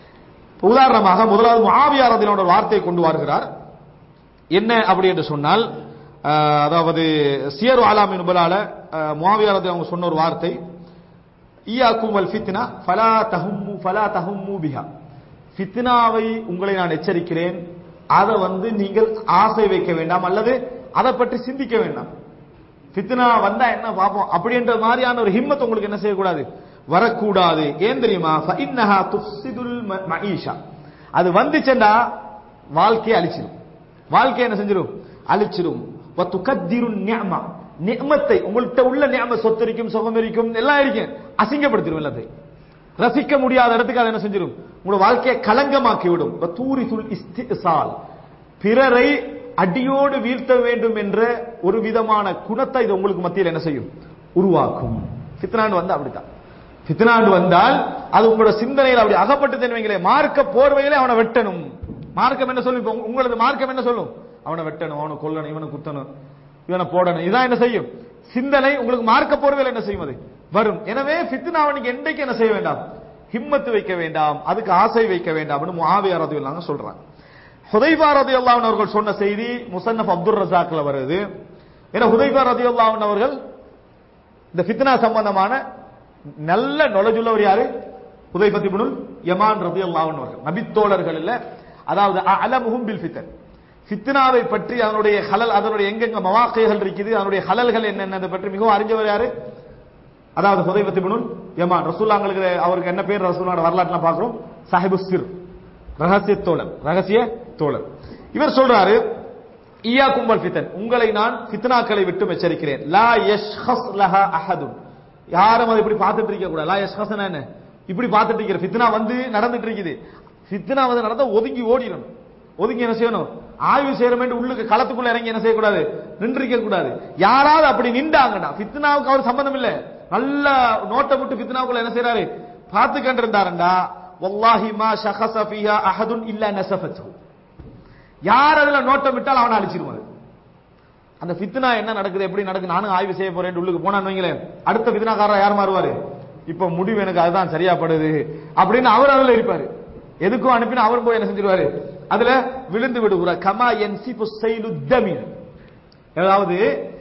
உதாரணமாக முதலாவது முஆவியாரதினோட வார்த்தையை கொண்டு வருகிறார் என்ன அப்படி என்று சொன்னால் அஹ், அதாவது சியர் ஆலாமின் நுபலால முஆவியாரதி அவங்க சொன்ன ஒரு வார்த்தை ஈயாக்கும் அல் ஃபித்னா ஃபலா தஹும்மு ஃபலா தஹும்மு பிஹா ஃபித்னாவை உங்களை நான் எச்சரிக்கிறேன் அதை வந்து நீங்கள் ஆசை வைக்க வேண்டாம் அல்லது அதை பற்றி சிந்திக்க வேண்டாம் ஃபித்னா வந்தா என்ன பாப்போம் அப்படின்ற மாதிரியான ஒரு ஹிம்மத் உங்களுக்கு என்ன செய்யக்கூடாது வரக்கூடாது ஏன் தெரியுமா ஃபஇன்னஹா துஃப்சிதுல் ம- மஈஷா அது வந்துச்சுன்னா வாழ்க்கையை அழிச்சிடும் வாழ்க்கையை என்ன செஞ்சிடும் அழிச்சிடும் வத்துகத்திரு நிஅமா நிஅமத்தை உங்கள்கிட்ட உள்ள நிஅம சொத்து இருக்கும் சுகம் இருக்கும் எல்லாம் இருக்கும் அசிங்கப்படுத்திடும் எல்லாத்தையும் ரசிக்க முடியாத இடத்துக்கு அதை என்ன செஞ்சிடும் உங்களோட வாழ்க்கையை களங்கமாக்கி விடும் தூரிசுல் இஸ்திசால் பிறரை அடியோடு வீழ்த்த வேண்டும் என்ற ஒரு விதமான குணத்தை இது உங்களுக்கு மத்தியில் என்ன செய்யும் உருவாக்கும் ஃபித்னாண்டு வந்தா அப்படித்தான் ஃபித்னாண்டு வந்தால் அது உங்களோட சிந்தனையில் அப்படி அகப்பட்டு வைங்களே மார்க்க போர்வையிலே அவனை வெட்டணும் மார்க்கம் என்ன சொல்லும் இப்ப உங்க- உங்களது மார்க்கம் என்ன சொல்லும் அவனை வெட்டணும் அவனை கொல்லணும் இவனை குத்தணும் இவனை போடணும் இதான் என்ன செய்யும் சிந்தனை உங்களுக்கு மார்க்க போர்வையில் என்ன செய்யும் அது வரும் எனவே ஃபித்னாவை நீங்க என்றைக்கு என்ன செய்ய வேண்டாம் ஹிம்மத்து வைக்க வேண்டாம் அதுக்கு ஆசை வைக்க வேண்டாம்னு முஆவியா ரதியல்லாஹு சொல்றாங்க ஹுதைபா ரதியல்லாஹு அவர்கள் சொன்ன செய்தி முசன்னஃப் அப்துல் ரஸாக்ல வருது ஏன்னா ஹுதைபா ரதியல்லாஹு அவர்கள் இந்த ஃபித்னா சம்பந்தமான நல்ல knowledge உள்ளவர் யாரு ஹுதைபத் இப்னுல் யமான் ரதியல்லாஹு அவர்கள் நபித்தோழர்கள் இல்ல அதாவது அலமுஹும் பில் ஃபித்ன் ஃபித்னாவை பற்றி அதனுடைய ஹலல் அதனுடைய எங்கெங்க மவாக்கைகள் இருக்குது அதனுடைய ஹலல்கள் என்னென்னதை பற்றி மிகவும் அறிஞ்சவர் யாரு அதாவது ஹுதைபத் இப்னுல் யமான் ரசூலுல்லாஹ்ங்களுக்கு அவருக்கு என்ன பேர் ரசூலுல்லாஹ் வரலாற்றுல பார்க்கிறோம் சாஹிபு சிர் ரகசிய தோழர் ரகசிய தோழர் இவர் சொல்றாரு ஈயா கும்பல் ஃபித்தன் உங்களை நான் ஃபித்னாக்களை விட்டு எச்சரிக்கிறேன் லா யஷ்ஹஸ் லஹா அஹதுன் யாரும் அதை இப்படி பார்த்துட்டு இருக்க கூடாது லா யஷ்ஹஸ்னா என்ன இப்படி பார்த்துட்டு இருக்கிற ஃபித்னா வந்து நடந்துட்டு இருக்குது ஃபித்னா வந்து நடந்தா ஒதுங்கி ஓடிடணும் ஒதுங்கி என்ன செய்யணும் ஆய்வு செய்யறமே உள்ளுக்கு களத்துக்குள்ள இறங்கி என்ன செய்யக்கூடாது நின்றிருக்க கூடாது யாராவது அப்படி நின்றாங்கடா ஃபித்னாவுக்கு அவர் சம்பந்தம் இல்ல நல்ல நோட்டை விட்டு ஃபித்னாவுக்குள்ள என்ன செய்யறாரு பார்த்து கண்டிருந்தாருண்டா வல்லாஹி மா ஷஹஸ ஃபீஹா அஹதுன் இல்லா நஸஃபத்ஹு யார் அதுல நோட்டம் விட்டால் அவனை அழிச்சிருவாரு அந்த ஃபித்னா என்ன நடக்குது எப்படி நடக்குது நானும் ஆய்வு செய்ய போறேன் உள்ளுக்கு போனான்னு வைங்களேன் அடுத்த ஃபித்னாக்காரர் யார் மாறுவாரு இப்ப முடிவு எனக்கு அதுதான் சரியா படுது அப்படின்னு அவர் அதுல இருப்பாரு எதுக்கும் அனுப்பினா அவரும் போய் என்ன செஞ்சிருவாரு அதுல விழுந்து விடுகிறார் கமா என்சிபு செய்லு தமிழ் அதாவது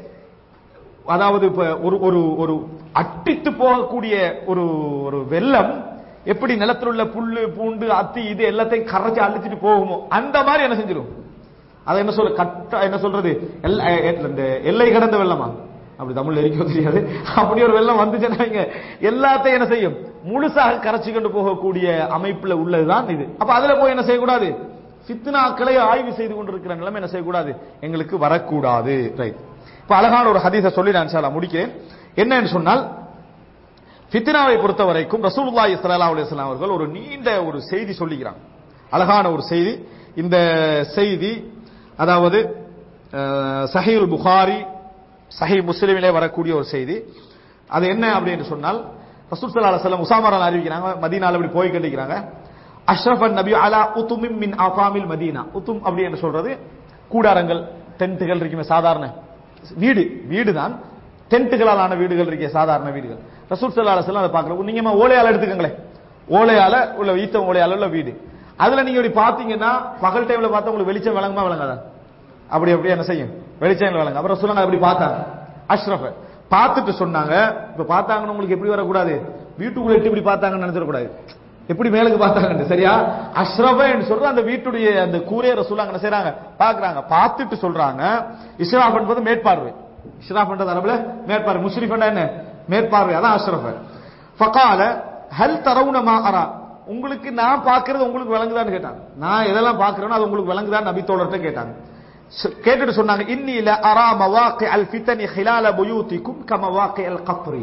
அதாவது இப்ப ஒரு ஒரு ஒரு அட்டித்து போகக்கூடிய ஒரு ஒரு வெள்ளம் எப்படி நிலத்தில் உள்ள புல்லு பூண்டு அத்தி இது எல்லாத்தையும் கரைச்சு அழிச்சிட்டு போகுமோ அந்த மாதிரி என்ன செஞ்சிடும் அதை என்ன சொல்ற கட்ட என்ன சொல்றது எல்ல- எ- இந்த எல்லை கடந்த வெள்ளமா அப்படி தமிழ்ல இருக்கோ தெரியாது அப்படி ஒரு வெள்ளம் வந்துச்சுன்னா இங்க எல்லாத்தையும் என்ன செய்யும் முழுசாக கரைச்சு கொண்டு போகக்கூடிய அமைப்புல உள்ளதுதான் இது அப்ப அதுல போய் என்ன செய்யக்கூடாது ஃபித்னாக்களை ஆய்வு செய்து கொண்டிருக்கிற நிலைமை என்ன செய்யக்கூடாது எங்களுக்கு வரக்கூடாது ரைட் இப்ப அழகான ஒரு ஹதீஸை சொல்லி நான் இன்ஷா அல்லாஹ் முடிக்கிறேன் என்னன்னு சொன்னால் ஃபித்னாவை பொறுத்த வரைக்கும் ரசூலுல்லாஹி ஸல்லல்லாஹு அலைஹி வஸல்லம் அவர்கள் ஒரு நீண்ட ஒரு செய்தி சொல்லிக்கிறாங்க அழகான ஒரு செய்தி இந்த செய்தி அதாவது அஹ், சஹீல் புகாரி சஹீ முஸ்லிமிலே வரக்கூடிய ஒரு செய்தி அது என்ன அப்படின்னு சொன்னால் ரசூல் ஸல்லல்லாஹு அலைஹி வஸல்லம் உசாமரால் அறிவிக்கிறாங்க மதீனால இப்படி போய் கண்டிக்கிறாங்க அஷ்ரஃபன் நபி அலா உத்துமின் மின் ஆஃபாமில் மதீனா உத்தும் அப்படி என்று சொல்றது கூடாரங்கள் டென்ட்டுகள் இருக்குமே சாதாரண வீடு வீடு தான் டென்ட்டுகளால் ஆன வீடுகள் இருக்கே சாதாரண வீடுகள் ரசூல் ஸல்லல்லாஹு அலைஹி வஸல்லம் அதை பார்க்குறோம் நீங்க ஓலையால எடுத்துக்கங்களேன் ஓலையால உள்ள ஈத்த ஓலையால உள்ள வீடு அதுல நீங்க இப்படி பாத்தீங்கன்னா பகல் டைம்ல பார்த்தா உங்களுக்கு வெளிச்சம் விளங்குமா விளங்காதா அப்படி அப்படியே என்ன செய்யும் வெளிச்சங்கள் வழங்க அப்புறம் சொன்னாங்க அப்படி பார்த்தாங்க அஷ்ரஃப பார்த்துட்டு சொன்னாங்க இப்ப பார்த்தாங்கன்னு உங்களுக்கு எப்படி வரக்கூடாது வீட்டுக்குள்ள எட்டு இப்படி பார்த்தாங்கன்னு நினைச்சிடக்கூடாது எப்படி மேலுக்கு பார்த்தாங்கன்னு சரியா அஷ்ரஃப என்று சொல்ற அந்த வீட்டுடைய அந்த கூரைய ரசூலாங்க என்ன செய்றாங்க பாக்குறாங்க பார்த்துட்டு சொல்றாங்க இஸ்ராஃப் என்பது மேற்பார்வை இஸ்ராஃப் என்றது அரபுல மேற்பார்வை முஷ்ரிஃப் என்றா என்ன மேற்பார்வை அதான் அஷ்ரஃப ஃபகால ஹல் தரவுன மா அரா உங்களுக்கு நான் பார்க்கிறது உங்களுக்கு விளங்குதான்னு கேட்டாங்க நான் எதெல்லாம் பார்க்கிறேனோ அது உங்களுக்கு விளங்குதான்னு நபி தோழர்கிட்ட கேட்டாங்க சொ- கேட்டுட்டு சொன்னாங்க இன்னில அரா மவாக்கி அல் ஃபித்தனி ஹிலால புயூத்திக்கும் கமவாக்கி அல் கப்ரி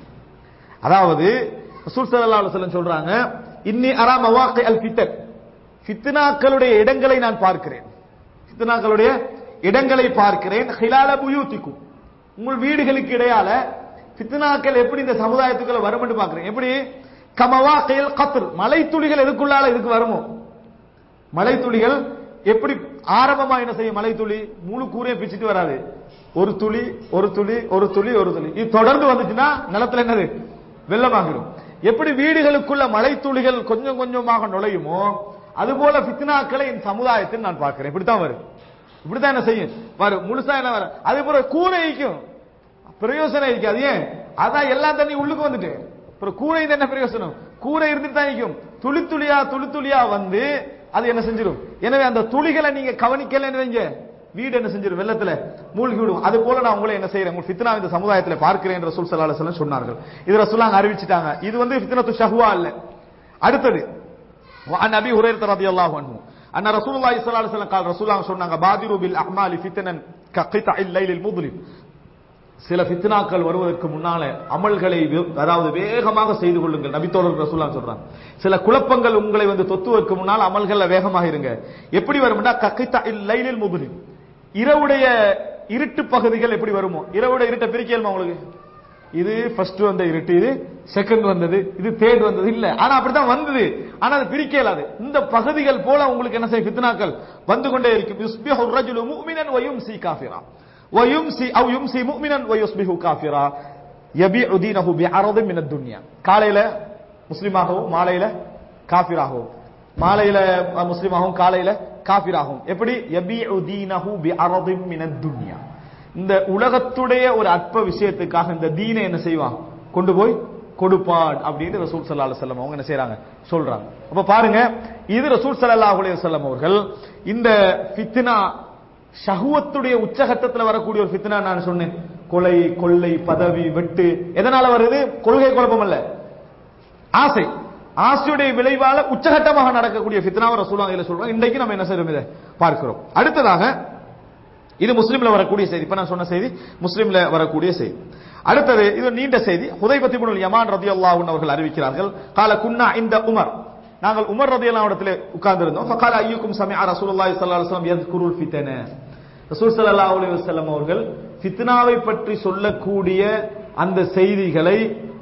அதாவது ரசூல் ஸல்லல்லாஹு அலைஹி வஸல்லம் சொல்றாங்க இன்னி அரா மவாக்கி அல் ஃபித்தன் ஃபித்னாக்களுடைய இடங்களை நான் பார்க்கிறேன் ஃபித்னாக்களுடைய இடங்களை பார்க்கிறேன் ஹிலால புயூத்திக்கும் உங்கள் வீடுகளுக்கு இடையால ஃபித்னாக்கள் எப்படி இந்த சமுதாயத்துக்குள்ள வரும்னு பார்க்கிறேன் எப்படி கமவாக்கையில் கத்ர் மலை துளிகள் எதுக்குள்ளால இதுக்கு வருமோ மலை துளிகள் எப்படி ஆரம்பமா என்ன செய்யும் மலை துளி முழு கூரையை பிச்சுட்டு வராது ஒரு துளி ஒரு துளி ஒரு துளி ஒரு துளி இது தொடர்ந்து வந்துச்சுன்னா நிலத்துல என்னது வெள்ளமாகிடும் எப்படி வீடுகளுக்குள்ள மலை துளிகள் கொஞ்சம் கொஞ்சமாக நுழையுமோ அதுபோல ஃபித்னாக்களை என் சமுதாயத்தில் நான் பார்க்கிறேன் இப்படித்தான் வரும் இப்படித்தான் என்ன செய்யும் வரும் முழுசா என்ன வரும் அதே போல கூரைக்கும் பிரயோசனம் இருக்காது ஏன் அதான் எல்லா தண்ணி உள்ளுக்கு வந்துட்டு அப்புறம் கூரை இது என்ன பிரயோசனம் கூரை இருந்துட்டு தான் நிற்கும் துளி துளியா துளி துளியா வந்து அது என்ன செஞ்சிடும் எனவே அந்த துளிகளை நீங்க கவனிக்கலன்னு வைங்க வீடு என்ன செஞ்சிடும் வெள்ளத்துல மூழ்கி விடும் அது போல நான் உங்களை என்ன செய்யறேன் உங்கள் ஃபித்னா இந்த சமுதாயத்தில் பார்க்கிறேன் ரசூல் ஸல்லல்லாஹு அலைஹி வஸல்லம் சொன்னார்கள் இது ரசூலாங்க அறிவிச்சிட்டாங்க இது வந்து ஃபித்னத்து ஷஹ்வா இல்ல அடுத்தது وعن ابي هريره رضي الله عنه ان رسول الله صلى الله عليه وسلم قال رسول الله சொன்னாங்க பாதிரு பில் அஹ்மாலி ஃபித்னன் ககிதா இல்லைல் முதுலிம் சில ஃபித்னாக்கள் வருவதற்கு முன்னால அமல்களை வே- அதாவது வேகமாக செய்து கொள்ளுங்கள் நபித்தோழர் ரசூல்லா சொல்றாங்க சில குழப்பங்கள் உங்களை வந்து தொத்துவதற்கு முன்னால் அமல்கள்ல வேகமாக இருங்க எப்படி வரும்னா கக்கித்தா லைலில் முதுலி இரவுடைய இருட்டு பகுதிகள் எப்படி வருமோ இரவுடைய இருட்டை பிரிக்கலுமா உங்களுக்கு இது ஃபர்ஸ்ட் வந்த இருட்டு இது செகண்ட் வந்தது இது தேர்ட் வந்தது இல்ல ஆனா அப்படித்தான் வந்தது ஆனா அது பிரிக்க இயலாது இந்த பகுதிகள் போல உங்களுக்கு என்ன செய்யும் ஃபித்னாக்கள் வந்து கொண்டே இருக்கும் யுஸ்பிஹு الرجل مؤمنا ويمسي كافرا ويمسي او يمسي مؤمنا ويصبح كافرا يبيع دينه بعرض من الدنيا காலையில முஸ்லிமாகவும் மாலையில காஃபிராகவும் மாலையில அஹ், முஸ்லிமாகவும் காலையில காஃபிராகவும் எப்படி யபீஉ தீனஹு பிஅரதின் மினத் துன்யா இந்த உலகத்துடைய ஒரு அற்ப விஷயத்துக்காக இந்த தீனை என்ன செய்வான் கொண்டு போய் கொடுப்பான் அப்படின்னு ரசூல் ஸல்லல்லாஹு அலைஹி வஸல்லம் அவங்க என்ன செய்றாங்க சொல்றாங்க அப்ப பாருங்க இது ரசூல் ஸல்லல்லாஹு அலைஹி வஸல்லம் அவர்கள் இந்த ஃபித்னா ஷஹுவத்துடைய உச்சகட்டத்தில் வரக்கூடிய ஒரு ஃபித்னா நான் சொன்னேன் கொலை கொள்ளை பதவி வெட்டு எதனால வருது கொள்கை குழப்பம் அல்ல ஆசை ஆசையுடைய விளைவால உச்சகட்டமாக நடக்கக்கூடிய ஃபித்னாவை ரசூலுல்லாஹி அலைஹி சொல்றாங்க இன்றைக்கு நம்ம என்ன செய்றோம் இதை பார்க்கிறோம் அடுத்ததாக இது முஸ்லிம்ல வரக்கூடிய செய்தி இப்ப நான் சொன்ன செய்தி முஸ்லிம்ல வரக்கூடிய செய்தி அடுத்தது இது நீண்ட செய்தி ஹுதைபத் இப்னுல் யமான் ரலியல்லாஹு அன்ஹு அவர்கள் அறிவிக்கிறார்கள் கால குன்னா இந்த உமர் நாங்கள் உமர் ரலியல்லாஹு இடத்திலே உட்கார்ந்திருந்தோம் ஃபகால ஐயுக்கும் சமிஅ ரசூலுல்லாஹி ஸல்லல்லாஹு அலைஹி வஸல்லம் யذ்குருல் ஃபித்ன ரசூல் ஸல்லல்லாஹு அலைஹி வஸல்லம் அவர்கள் ஃபித்னாவை பற்றி சொல்லக்கூடிய அந்த செய்திகளை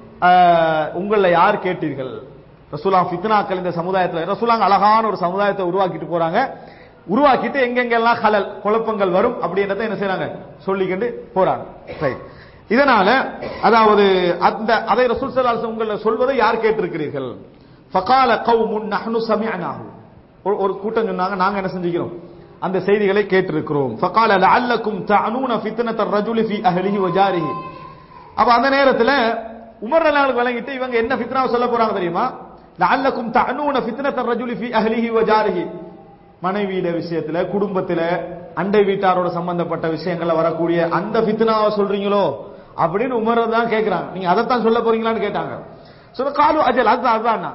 ஆஹ், உங்கள யார் கேட்டீர்கள் ரசூலா ஃபித்னாக்கள் இந்த சமுதாயத்தில் ரசூலாங்க அழகான ஒரு சமுதாயத்தை உருவாக்கிட்டு போறாங்க உருவாக்கிட்டு எங்கெங்கெல்லாம் ஹலல் குழப்பங்கள் வரும் அப்படின்றத என்ன செய்றாங்க சொல்லிக்கிட்டு போறாங்க ரைட் இதனால அதாவது அந்த அதை ரசூல் ஸல்லல்லாஹு அலைஹி வஸல்லம் உங்களை சொல்வதை யார் கேட்டிருக்கிறீர்கள் ஃபகால கௌமுன் நஹ்னு சமிஅனாஹு ஒரு- ஒரு கூட்டம் சொன்னாங்க நாங்க என்ன செஞ்சுக்கிறோம் அந்த செய்திகளை கேட்டிருக்கிறோம் ஃபகால லஅல்லக்கும் தஅனூன ஃபித்னத்தர் ரஜுலி ஃபீ அஹ்லிஹி வ ஜாரிஹி அப்ப அந்த நேரத்துல உமர் ரலியல்லாஹு விளங்கிட்டு இவங்க என்ன ஃபித்னாவை சொல்ல போறாங்க தெரியுமா லஅல்லக்கும் தஅனூன ஃபித்னத்தர் ரஜுலி ஃபீ அஹ்லிஹி வ ஜாரிஹி மனைவியிட விஷயத்துல குடும்பத்துல அண்டை வீட்டாரோட சம்பந்தப்பட்ட விஷயங்கள்ல வரக்கூடிய அந்த ஃபித்னாவை சொல்றீங்களோ அப்படின்னு உமர் தான் கேக்குறாங்க நீங்க அதைத்தான் சொல்ல போறீங்களான்னு கேட்டாங்க சொல்ல காலு அஜல் அதுதான் அதுதான்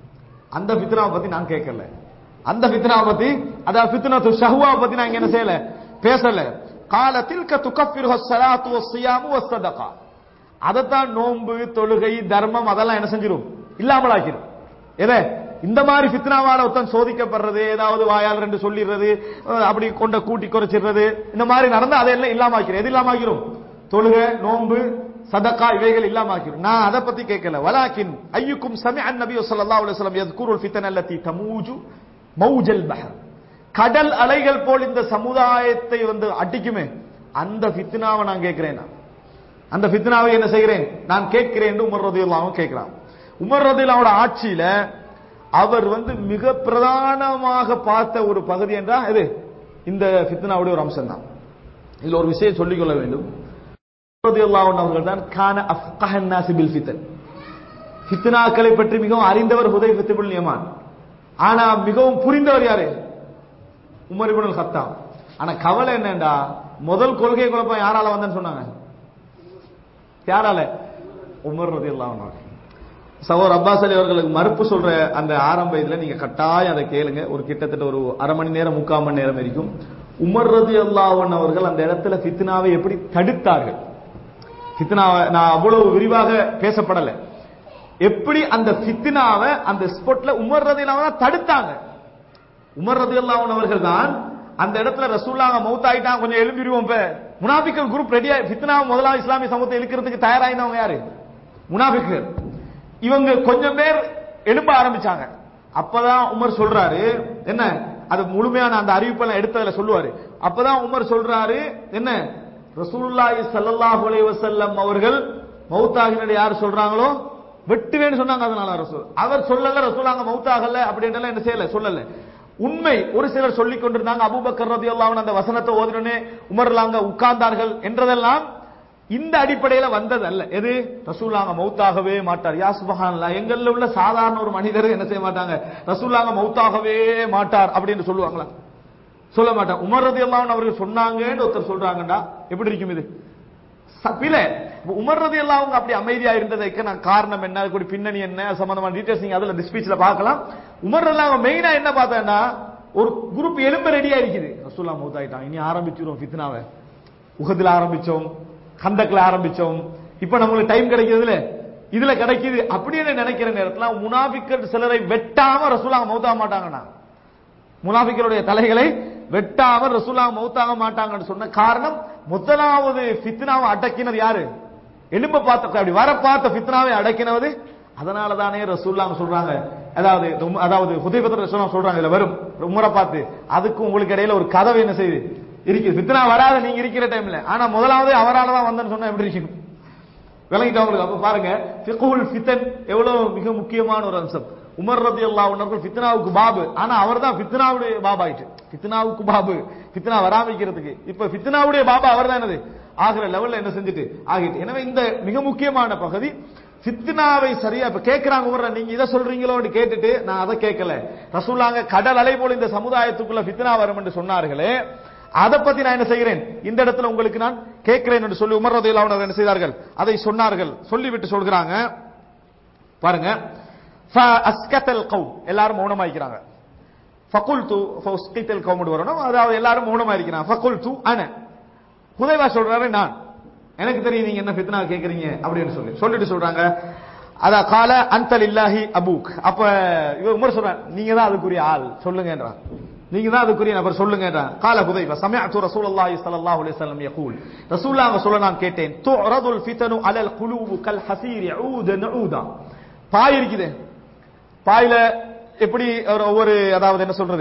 அந்த ஃபித்னாவை பத்தி நான் கேட்கல அந்த ஃபித்னாவை பத்தி அதாவது ஃபித்னத்து ஷஹ்வாவை பத்தி நான் இங்க என்ன செய்யல பேசல கால தில்க துகஃபிருஹ ஸலாத்து வஸ்ஸியாமு வஸ்ஸதகா அதத்தான் நோன்பு தொழுகை தர்மம் அதெல்லாம் என்ன செஞ்சிரும் இல்லாமலாக்கிரும் எதை இந்த மாதிரி ஃபித்னாவால ஒருத்தன் சோதிக்கப்படுறது ஏதாவது வாயால் ரெண்டு சொல்லிடுறது அஹ் அப்படி கொண்ட கூட்டி குறைச்சிடுறது இந்த மாதிரி நடந்தா அதெல்லாம் இல்லாம எது இல்லாம ஆக்கிரும் தொழுகை நோன்பு சதக்கா இவைகள் இல்லாம ஆக்கிரும் நான் அதை பத்தி கேட்கல வலாக்கின் ஐயுக்கும் சமி அன் நபி ஸல்லல்லாஹு அலைஹி வஸல்லம் யذ்குருல் ஃபித்ன அல்லதி தமூஜு மௌஜல் பஹர் கடல் அலைகள் போல் இந்த சமுதாயத்தை வந்து அடிக்குமே அந்த ஃபித்னாவை நான் கேட்கிறேன் நான். அந்த ஃபித்னாவை என்ன செய்கிறேன் நான் கேட்கிறேன் என்று உமர் ரதியுல்லாவும் கேட்கிறான் உமர் ரதியுல்லாவோட ஆட்சியில அவர் வந்து மிக பிரதானமாக பார்த்த ஒரு பகுதி என்றா இது இந்த ஃபித்னாவுடைய ஒரு அம்சம் தான் இதுல ஒரு விஷயம் சொல்லிக்கொள்ள வேண்டும் ரலியல்லாஹு அன்ஹு அவர்கள் தான் கான அஃப்கஹன் நாஸி பில் ஃபித்ன் ஃபித்னாக்களை பற்றி மிகவும் அறிந்தவர் ஹுதைஃபத் இப்னு யமான் ஆனா மிகவும் புரிந்தவர் யாரு உமர் இப்னு கத்தாப் ஆனா கவலை என்னண்டா முதல் கொள்கை குழப்பம் யாரால வந்தேன்னு சொன்னாங்க யாரால உமர் ரலியல்லாஹு அன்ஹு சகோதர் அப்பாஸ் அலி அவர்களுக்கு மறுப்பு சொல்ற அந்த ஆரம்ப இதுல நீங்க கட்டாயம் அதை கேளுங்க ஒரு கிட்டத்தட்ட ஒரு அரை மணி நேரம் முக்கால் மணி நேரம் இருக்கும் உமர் ரதி அல்லாஹன் அவர்கள் அந்த இடத்துல ஃபித்னாவை எப்படி தடுத்தார்கள் ஃபித்னாவை நான் அவ்வளவு விரிவாக பேசப்படல எப்படி அந்த ஃபித்னாவை அந்த ஸ்பாட்ல உமர் ரதி தான் தடுத்தாங்க உமர் ரதி அல்லாஹன் அவர்கள் தான் அந்த இடத்துல ரசூல்லாங்க மௌத் ஆயிட்டான் கொஞ்சம் எழும்பிடுவோம் இப்ப முனாபிக்கல் குரூப் ரெடியா ஃபித்னா முதலாம் இஸ்லாமிய சமூகத்தை இழுக்கிறதுக்கு தயாராயிருந்தவங்க யாரு முனாபிக்கர் இவங்க கொஞ்சம் பேர் எழும்ப ஆரம்பிச்சாங்க அப்பதான் உமர் சொல்றாரு என்ன அது முழுமையான அந்த அறிவிப்பெல்லாம் எடுத்ததுல சொல்லுவாரு அப்பதான் உமர் சொல்றாரு என்ன ரசூலுல்லாஹி ஸல்லல்லாஹு அலைஹி வஸல்லம் அவர்கள் மௌத்தாகினது யார் சொல்றாங்களோ வெட்டுவேன்னு சொன்னாங்க அதனால ரசூல் அவர் சொல்லல ரசூலாங்க மௌத்தாகல அப்படின்றலாம் என்ன செய்யல சொல்லல உண்மை ஒரு சிலர் சொல்லிக் கொண்டிருந்தாங்க அபூபக்கர் ரதியல்லாஹு அன்ஹு அந்த வசனத்தை ஓதினே உமர்லாங்க உட்கார்ந்தார்கள் என்றதெல்லாம் இந்த அடிப்படையில வந்தது அல்ல எது ரசூலாங்க மௌத்தாகவே மாட்டார் யா சுபஹானல்லாஹ் எங்கள்ல உள்ள சாதாரண ஒரு மனிதர் என்ன செய்ய மாட்டாங்க ரசூலாங்க மௌத்தாகவே மாட்டார் அப்படின்னு சொல்லுவாங்களா சொல்ல மாட்டார் உமர் ரதியல்லாஹு அன்ஹு அவர்கள் சொன்னாங்கன்னு ஒருத்தர் சொல்றாங்கடா எப்படி இருக்கும் இது பில உமர் ரதி எல்லாம் அவங்க அப்படி அமைதியா இருந்ததுக்கு நான் காரணம் என்ன அதுக்கு பின்னணி என்ன அது சம்பந்தமான டீடைல்ஸ் நீங்க அதுல ஸ்பீச்ல பார்க்கலாம் உமர் எல்லாம் அவங்க மெயினா என்ன பார்த்தேன்னா ஒரு குரூப் எலும்பு ரெடியா இருக்குது ரசூல்லா மௌத் ஆயிட்டான் இனி ஆரம்பிச்சிரும் ஃபித்னாவை உகதுல ஆரம்பிச்சோம் கந்தக்ல ஆரம்பிச்சோம் இப்ப நம்மளுக்கு டைம் கிடைக்கிறதுல இதுல கிடைக்குது அப்படின்னு நினைக்கிற நேரத்துல முனாபிக்கர் சிலரை வெட்டாம ரசூலாங்க மௌத்தாக மாட்டாங்கண்ணா முனாபிக்கருடைய தலைகளை வெட்டாமல் ரசூலா மௌத்தாக மாட்டாங்கன்னு சொன்ன காரணம் முதலாவது ஃபித்னாவை அடக்கினது யாரு எலும்ப பார்த்த அப்படி வர பார்த்த ஃபித்னாவை அடக்கினது அதனால தானே ரசூல்லாங்க சொல்றாங்க அதாவது உம்- அதாவது ஹுதைபத் ரசூலா சொல்றாங்க இதுல வரும் உமரை பார்த்து அதுக்கும் உங்களுக்கு இடையில ஒரு கதவு என்ன செய்யுது இருக்குது ஃபித்னா வராத நீங்க இருக்கிற டைம்ல ஆனா முதலாவது அவரால தான் வந்தேன்னு சொன்னா எப்படி இருக்கும் விளங்கிட்டு அவங்களுக்கு அப்ப பாருங்க ஃபிகுல் ஃபித்தன் எவ்வளவு மிக முக்கியமான ஒரு அம்சம் உமர் ரதி அல்லாஹ் ஃபித்னாவுக்கு பாபு ஆனா அவர் தான் ஃபித்னாவுடைய பாபா ஆயிட்டு ஃபித்னாவுக்கு பாபு ஃபித்னா வராமிக்கிறதுக்கு இப்ப ஃபித்னாவுடைய பாபா அவர் தான் என்னது ஆகிற லெவல்ல என்ன செஞ்சுட்டு ஆகிட்டு எனவே இந்த மிக முக்கியமான பகுதி ஃபித்னாவை சரியா இப்ப கேக்குறாங்க உமர் நீங்க இதை சொல்றீங்களோன்னு கேட்டுட்டு நான் அதை கேட்கல ரசூலாங்க கடல் அலை போல இந்த சமுதாயத்துக்குள்ள ஃபித்னா வரும் என்று சொன்னார்களே அதை பத்தி நான் என்ன செய்கிறேன் இந்த இடத்துல உங்களுக்கு நான் கேட்கிறேன் என்று சொல்லி உமர் ரதியல்லாஹு அன்ஹு என்ன செய்தார்கள் அதை சொன்னார்கள் சொல்லிவிட்டு சொல்கிறாங்க பாருங்க ஃபஅஸ்கத்தல் கௌம் எல்லாரும் மௌனமாயிக்கிறாங்க ஃபகுல்து ஃபஉஸ்கித்தல் கௌம் வரணும் அதாவது எல்லாரும் மௌனமா இருக்கிறாங்க ஃபகுல்து அன ஹுதைவா சொல்றாரு நான் எனக்கு தெரியும் நீங்க என்ன ஃபித்னா கேக்குறீங்க அப்படின்னு சொல்லி சொல்லிட்டு சொல்றாங்க அதா கால அந்த லில்லாஹி அபூக் அப்ப இவர் உமர் சொல்றான் நீங்க தான் அதுக்குரிய ஆள் சொல்லுங்கன்றான் நீங்க தான் அதுக்குரிய நபர் சொல்லுங்கன்றான் கால ஹுதைவா சமயத்து ரசூலுல்லாஹி ஸல்லல்லாஹு அலைஹி வஸல்லம் யகூல் ரசூலுல்லாஹ் சொல்ல நான் கேட்டேன் துரதுல் ஃபிதனு அலல் குலூபு கல் ஹசீர் ஊதன் ஊதா பாய் இருக்குது பாயில எப்படி ஒரு ஒவ்வொரு அதாவது என்ன சொல்றது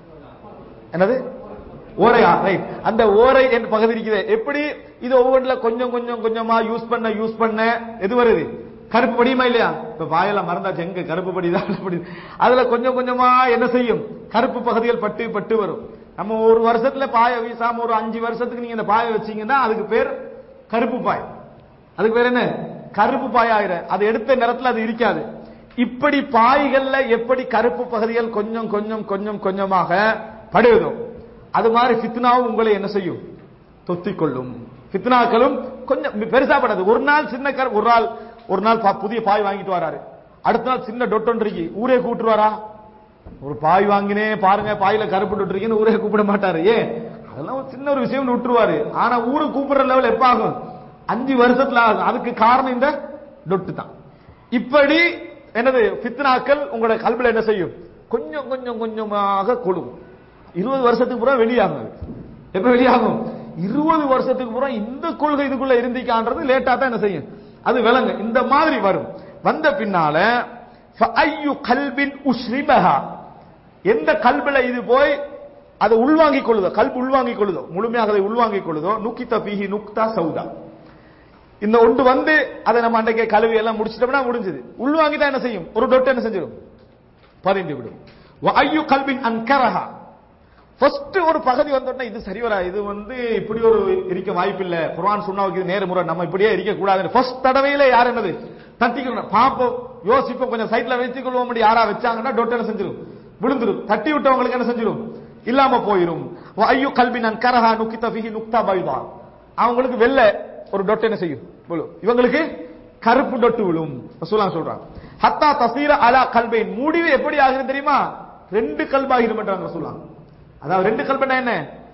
என்னது ஓரையா ரைட் அந்த ஓரை என்ற பகுதி இருக்குது எப்படி இது ஒவ்வொன்றுல கொஞ்சம் கொஞ்சம் கொஞ்சமா யூஸ் பண்ண யூஸ் பண்ண எது வருது கருப்பு படியுமா இல்லையா இப்ப பாயெல்லாம் மறந்தாச்சு எங்க கருப்பு படிதான் படி அதுல கொஞ்சம் கொஞ்சமா என்ன செய்யும் கருப்பு பகுதிகள் பட்டு பட்டு வரும் நம்ம ஒரு வருஷத்துல பாய வீசாம ஒரு அஞ்சு வருஷத்துக்கு நீங்க இந்த பாயை வச்சீங்கன்னா அதுக்கு பேர் கருப்பு பாய் அதுக்கு பேர் என்ன கருப்பு பாய் ஆயிரம் அது எடுத்த நேரத்துல அது இருக்காது இப்படி பாய்கள்ல எப்படி கருப்பு பகுதிகள் கொஞ்சம் கொஞ்சம் கொஞ்சம் கொஞ்சமாக படுவதோ அது மாதிரி ஃபித்னாவும் உங்களை என்ன செய்யும் தொத்திக் கொள்ளும் ஃபித்னாக்களும் கொஞ்சம் பெருசா படாது ஒரு நாள் சின்ன கரு ஒரு நாள் ஒரு நாள் பா- புதிய பாய் வாங்கிட்டு வராரு அடுத்த நாள் சின்ன டொட்டொன்றிக்கு ஊரே கூட்டுருவாரா ஒரு பாய் வாங்கினே பாருங்க பாயில கருப்பு டொட்டிருக்கீன்னு ஊரே கூப்பிட மாட்டாரு ஏன் அதெல்லாம் ஒரு சின்ன ஒரு விஷயம் விட்டுருவாரு ஆனா ஊரு கூப்பிடுற லெவல் எப்ப ஆகும் அஞ்சு வருஷத்துல ஆகும் அதுக்கு காரணம் இந்த டொட்டு தான் இப்படி என்னது ஃபித்னாக்கள் உங்களோட கல்வில என்ன செய்யும் கொஞ்சம் கொஞ்சம் கொஞ்சமாக கொழுவும் இருபது வருஷத்துக்கு பூரா வெளியாகும் அது. எப்ப வெளியாகும் இருபது வருஷத்துக்கு பூரா இந்த கொள்கை இதுக்குள்ள இருந்திக்கான்றது லேட்டா தான் என்ன செய்யும் அது விளங்கு இந்த மாதிரி வரும் வந்த பின்னால ஃபஅய்யு கல்பின் உஷ்ரிபஹா எந்த கல்பில இது போய் அதை உள்வாங்கிக் கொள்ளுதோ கல்பு உள்வாங்கிக் கொள்ளுதோ முழுமையாக அதை உள்வாங்கிக் கொள்ளுதோ நுக்கித்த பீஹி நுக்தா சௌதா இந்த ஒன்று வந்து அதை நம்ம அன்றைக்கு கழுவி எல்லாம் முடிச்சிட்டோம்னா முடிஞ்சது உள்வாங்கிட்டா என்ன செய்யும் ஒரு டொட்டு என்ன செஞ்சிடும் பதிந்து விடும் ஐயு கல்வின் அன்கரஹா ஃபர்ஸ்ட் ஒரு பகுதி வந்தோடனே இது சரி வரா இது வந்து இப்படி ஒரு இருக்க வாய்ப்பில்ல குர்ஆன் சுண்ணாவுக்கு இது நேர முறை நம்ம இப்படியே இருக்க கூடாது ஃபர்ஸ்ட் தடவையில யார் என்னது தட்டிக்கணும் பாப்போம் யோசிப்போம் கொஞ்சம் சைட்ல வச்சுக் கொள்வோம் அப்படி யாரா வச்சாங்கன்னா டொட் என்ன செஞ்சிடும் விழுந்துரும் தட்டி விட்டவங்களுக்கு என்ன செஞ்சிடும் இல்லாம போயிரும் ஐயோ கல்வி நான் கரஹா நுக்கித்த பிஹி நுக்தா பைதா அவங்களுக்கு வெள்ளை ஒரு டொட் என்ன செய்யும் விழும் இவங்களுக்கு கருப்பு டொட்டு விழும் ரசூலுல்லாஹ் சொல்றாங்க ஹத்தா தசீர அலா கல்பைன் முடிவு எப்படி ஆகுது தெரியுமா ரெண்டு கல்பாகிரும் என்றாங்க ரசூலுல்லாஹ் அதாவது ரெண்டு கல்பனா என்ன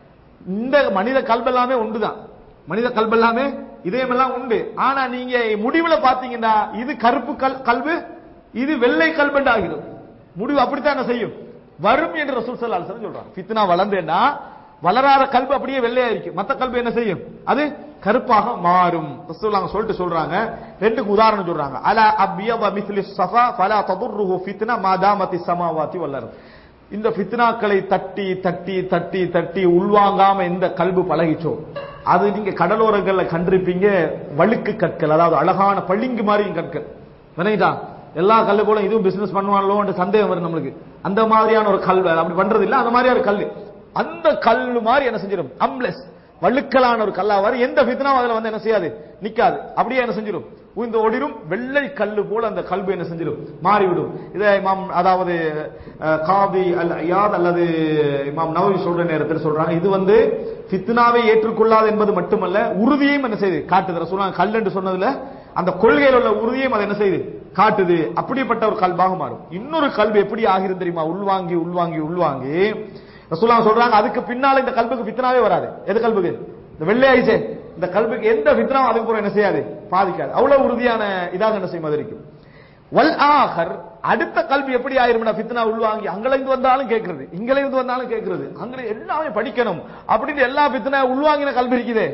இந்த மனித கல்பெல்லாமே உண்டுதான் மனித கல்பெல்லாமே இதயமெல்லாம் உண்டு ஆனா நீங்க முடிவுல பாத்தீங்கன்னா இது கருப்பு கல் கல்பு இது வெள்ளை கல்பண்டு ஆகிடும் முடிவு அப்படித்தான் என்ன செய்யும் வரும் என்று ரசூல் ஸல்லல்லாஹு அலைஹி வஸல்லம் சொல்றாங்க ஃபித்னா வளர்ந்தேன்னா வளராத கல்பு அப்படியே வெள்ளையா இருக்கு மத்த கல்பு என்ன செய்யும் அது கருப்பாக மாறும் ரசூலுல்லாஹ் சொல்லிட்டு சொல்றாங்க ரெண்டுக்கு உதாரணம் சொல்றாங்க அலா அபியவ மிஸ்லி ஸஃபா ஃபலா ததுர்ருஹு ஃபித்னா மா தாமத்தி ஸமாவாதி வல் அர்த் இந்த ஃபித்னாக்களை தட்டி தட்டி தட்டி தட்டி உள்வாங்காம எந்த கல்பு பழகிச்சோ அது நீங்க கடலோரங்கள்ல கண்டிருப்பீங்க வழுக்கு கற்கள் அதாவது அழகான பளிங்கு மாதிரி கற்கள் வினைதா எல்லா கல்லு போல இதுவும் பிசினஸ் பண்ணுவாங்களோன்ற சந்தேகம் வரும் நம்மளுக்கு அந்த மாதிரியான ஒரு கல் அப்படி பண்றது இல்ல அந்த மாதிரியான ஒரு கல் அந்த கல்லு மாதிரி என்ன செஞ்சிடும் அம்லெஸ் வழுக்கலான ஒரு கல்லா வரும் எந்த ஃபித்னாவும் அதுல வந்து என்ன செய்யாது நிக்காது அப்படியே என்ன செஞ்சிடும் இந்த ஒடிரும் வெள்ளை கல்லு போல அந்த கல்பு என்ன செஞ்சிடும் மாறிவிடும் இதை இமாம் அதாவது அஹ், காதி அல் ஐயாத் அல்லது இமாம் நவவி சொல்ற நேரத்தில் சொல்றாங்க இது வந்து ஃபித்னாவை ஏற்றுக்கொள்ளாது என்பது மட்டுமல்ல உறுதியையும் என்ன செய்யுது காட்டுது சொல்றாங்க கல் என்று சொன்னதுல அந்த கொள்கையில் உள்ள உறுதியையும் அதை என்ன செய்யுது காட்டுது அப்படிப்பட்ட ஒரு கல்பாக மாறும் இன்னொரு கல்வி எப்படி ஆகிறது தெரியுமா உள்வாங்கி உள்வாங்கி உள்வாங்கி ரசூலுல்லாஹ் சொல்றாங்க அதுக்கு பின்னால இந்த கல்புக்கு ஃபித்னாவே வராது எது கல்புக்கு இந்த வெள்ளை ஆயிச்சே இந்த கல்புக்கு எந்த ஃபித்னாவும் அதுக்கு அப்புறம் என்ன செய்யாது பாதிக்காது அவ்வளவு உறுதியான இதாக என்ன செய்யும் அது இருக்கும் வல் ஆகர் அடுத்த கல்வி எப்படி ஆயிரும்னா ஃபித்னா உள்வாங்கி அங்கல இருந்து வந்தாலும் கேட்கறது இங்கல இருந்து வந்தாலும் கேட்கறது அங்க எல்லாமே படிக்கணும் அப்படின்னு எல்லா ஃபித்னா உள்வாங்கின கல்வி இருக்குதே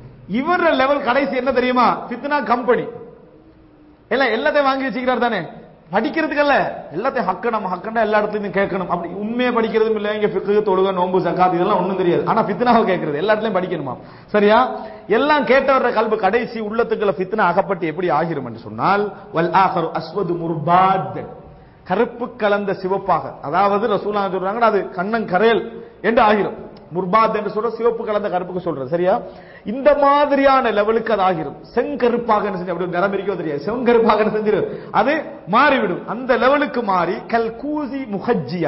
இவர லெவல் கடைசி என்ன தெரியுமா ஃபித்னா கம்பெனி எல்லாம் எல்லாத்தையும் வாங்கி வச்சுக்கிறார் தானே படிக்கிறதுக்கல்ல எல்லாத்தையும் ஹக்க நம்ம ஹக்கண்டா எல்லா இடத்துலயும் கேட்கணும் அப்படி உண்மையை படிக்கிறதும் இல்ல இங்க ஃபிக்கு தொழுக நோம்பு சக்காத் இதெல்லாம் ஒண்ணும் தெரியாது ஆனா ஃபித்னாவை கேட்கறது எல்லா இடத்துலயும் படிக்கணுமா சரியா எல்லாம் கேட்டவர கல்பு கடைசி உள்ளத்துக்குள்ள ஃபித்னா அகப்பட்டு எப்படி ஆகிரும் என்று சொன்னால் வல் ஆகரு அஸ்வது முர்பாத் கருப்பு கலந்த சிவப்பாக அதாவது ரசூலா சொல்றாங்க அது கண்ணன் கரையல் என்று ஆகிரும் முர்பாத் என்று சொல்ற சிவப்பு கலந்த கருப்புக்கு சொல்றது சரியா இந்த மாதிரியான லெவலுக்கு அது ஆகிரும் செங்கருப்பாக என்ன செஞ்சு அப்படி நிறம் இருக்கோ தெரியாது செங்கருப்பாக என்ன செஞ்சிடும் அது மாறிவிடும் அந்த லெவலுக்கு மாறி கல்கூசி முஹஜ்ஜியா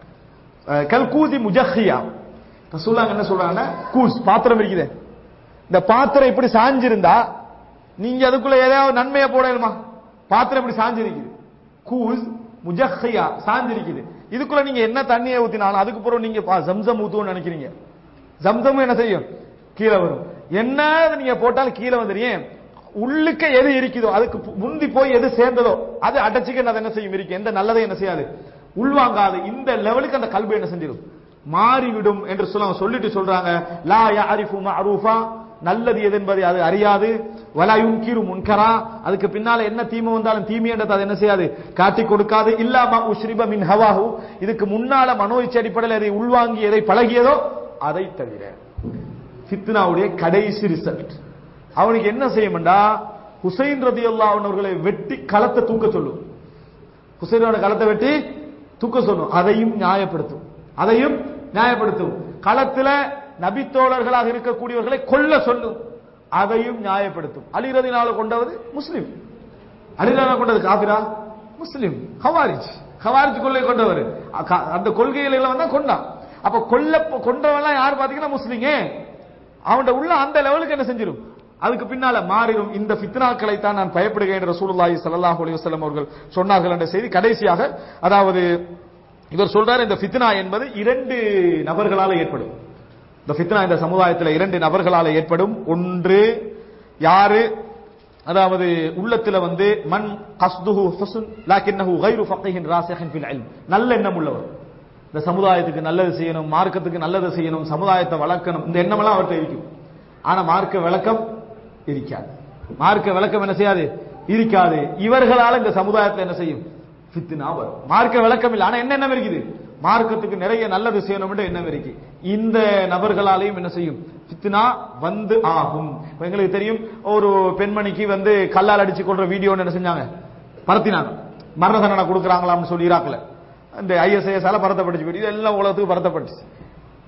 அஹ், கல்கூசி முஜஹியா ரசூலாங்க என்ன சொல்றாங்கன்னா கூஸ் பாத்திரம் இருக்குது இந்த பாத்திரம் இப்படி சாஞ்சிருந்தா நீங்க அதுக்குள்ள ஏதாவது நன்மையை போடணுமா பாத்திரம் இப்படி சாஞ்சிருக்குது கூஸ் முஜஹியா சாஞ்சிருக்குது இதுக்குள்ள நீங்க என்ன தண்ணியை ஊத்தினாலும் அதுக்கு பிறகு நீங்க பா- ஜம்சம் ஊத்துவோம்னு நினைக்கிறீங்க ஜம்சம் என்ன செய்யும் கீழே வரும் என்ன நீங்க போட்டாலும் கீழே வந்துடும் உள்ளுக்க எது இருக்குதோ அதுக்கு பு- முந்தி போய் எது சேர்ந்ததோ அது அடைச்சிக்க அது என்ன செய்யும் இருக்கு எந்த நல்லதை என்ன செய்யாது உள்வாங்காது இந்த லெவலுக்கு அந்த கல்வி என்ன செஞ்சிடும் மாறிவிடும் என்று சொல்ல சொல்லிட்டு சொல்றாங்க லா யாரிஃபு மஅரூஃபா நல்லது எது என்பதை அது அறியாது வலா யுன்கிரு முன்கரா அதுக்கு பின்னால என்ன தீமை வந்தாலும் தீமைன்றதை அது என்ன செய்யாது காட்டி கொடுக்காது இல்லாம உஷ்ரிப மின் ஹவாஹு இதுக்கு முன்னால மனோ இச்சை அடிப்படையில் எதை உள்வாங்கி எதை பழகியதோ அதை தவிர ஃபித்னாவுடைய கடைசி ரிசல்ட் அவனுக்கு என்ன செய்யும்டா ஹுசைன் ரதி அவர்களை வெட்டி களத்தை தூக்க சொல்லும் ஹுசைனோட களத்தை வெட்டி தூக்க சொல்லும் அதையும் நியாயப்படுத்தும் அதையும் நியாயப்படுத்தும் களத்துல நபித்தோழர்களாக இருக்கக்கூடியவர்களை கொல்ல சொல்லும் அதையும் நியாயப்படுத்தும் அலிரதினால கொண்டவது முஸ்லிம் அலிரதினால கொண்டது காபிரா முஸ்லிம் ஹவாரிஜ் ஹவாரிஜ் கொள்ளை கொண்டவர் அ- அந்த கொள்கைகளை எல்லாம் தான் கொண்டான் அப்ப கொல்ல கொண்டவன்லாம் யார் பாத்தீங்கன்னா முஸ்லிங்க அவன்ட உள்ள அந்த லெவலுக்கு என்ன செஞ்சிடும் அதுக்கு பின்னால மாறிடும் இந்த ஃபித்னாக்களை தான் நான் பயப்படுகிறேன் என்று ரசூலுல்லாஹி ஸல்லல்லாஹு அலைஹி வஸல்லம் அவர்கள் சொன்னார்கள் என்ற செய்தி கடைசியாக அதாவது இவர் சொல்றார் இந்த ஃபித்னா என்பது இரண்டு நபர்களால் ஏற்படும் இந்த ஃபித்னா இந்த சமுதாயத்தில் இரண்டு நபர்களால் ஏற்படும் ஒன்று யாரு அதாவது உள்ளத்துல வந்து மன் கஸ்துஹு ஹுஸ்ன் லாக்கின்னஹு கைரு ஃபக்ஹின் ராசிஹின் ஃபில் இல்ம் நல்ல எண்ணம் உள்ளவர் இந்த சமுதாயத்துக்கு நல்லது செய்யணும் மார்க்கத்துக்கு நல்லது செய்யணும் சமுதாயத்தை வளர்க்கணும் இந்த எண்ணமெல்லாம் அவர்கிட்ட இருக்கும் ஆனா மார்க்க விளக்கம் இருக்காது மார்க்க விளக்கம் என்ன செய்யாது இருக்காது இவர்களால இந்த சமுதாயத்துல என்ன செய்யும் ஃபித்னா வரும் மார்க்க விளக்கம் இல்லை ஆனா என்ன எண்ணம் இருக்குது மார்க்கத்துக்கு நிறைய நல்லது செய்யணும்னு எண்ணம் இருக்கு இந்த நபர்களாலையும் என்ன செய்யும் ஃபித்னா வந்து ஆகும் இப்ப எங்களுக்கு தெரியும் ஒரு பெண்மணிக்கு வந்து கல்லால் அடிச்சு கொள்ற வீடியோ என்ன செஞ்சாங்க பரத்தினாங்க மரண தண்டனை கொடுக்குறாங்களாம்னு சொல்லி ஈராக்ல இந்த ஐஎஸ்ஐஎஸ் பரத்தப்பட்டுச்சு இது எல்லாம் உலகத்துக்கு பரத்தப்பட்டுச்சு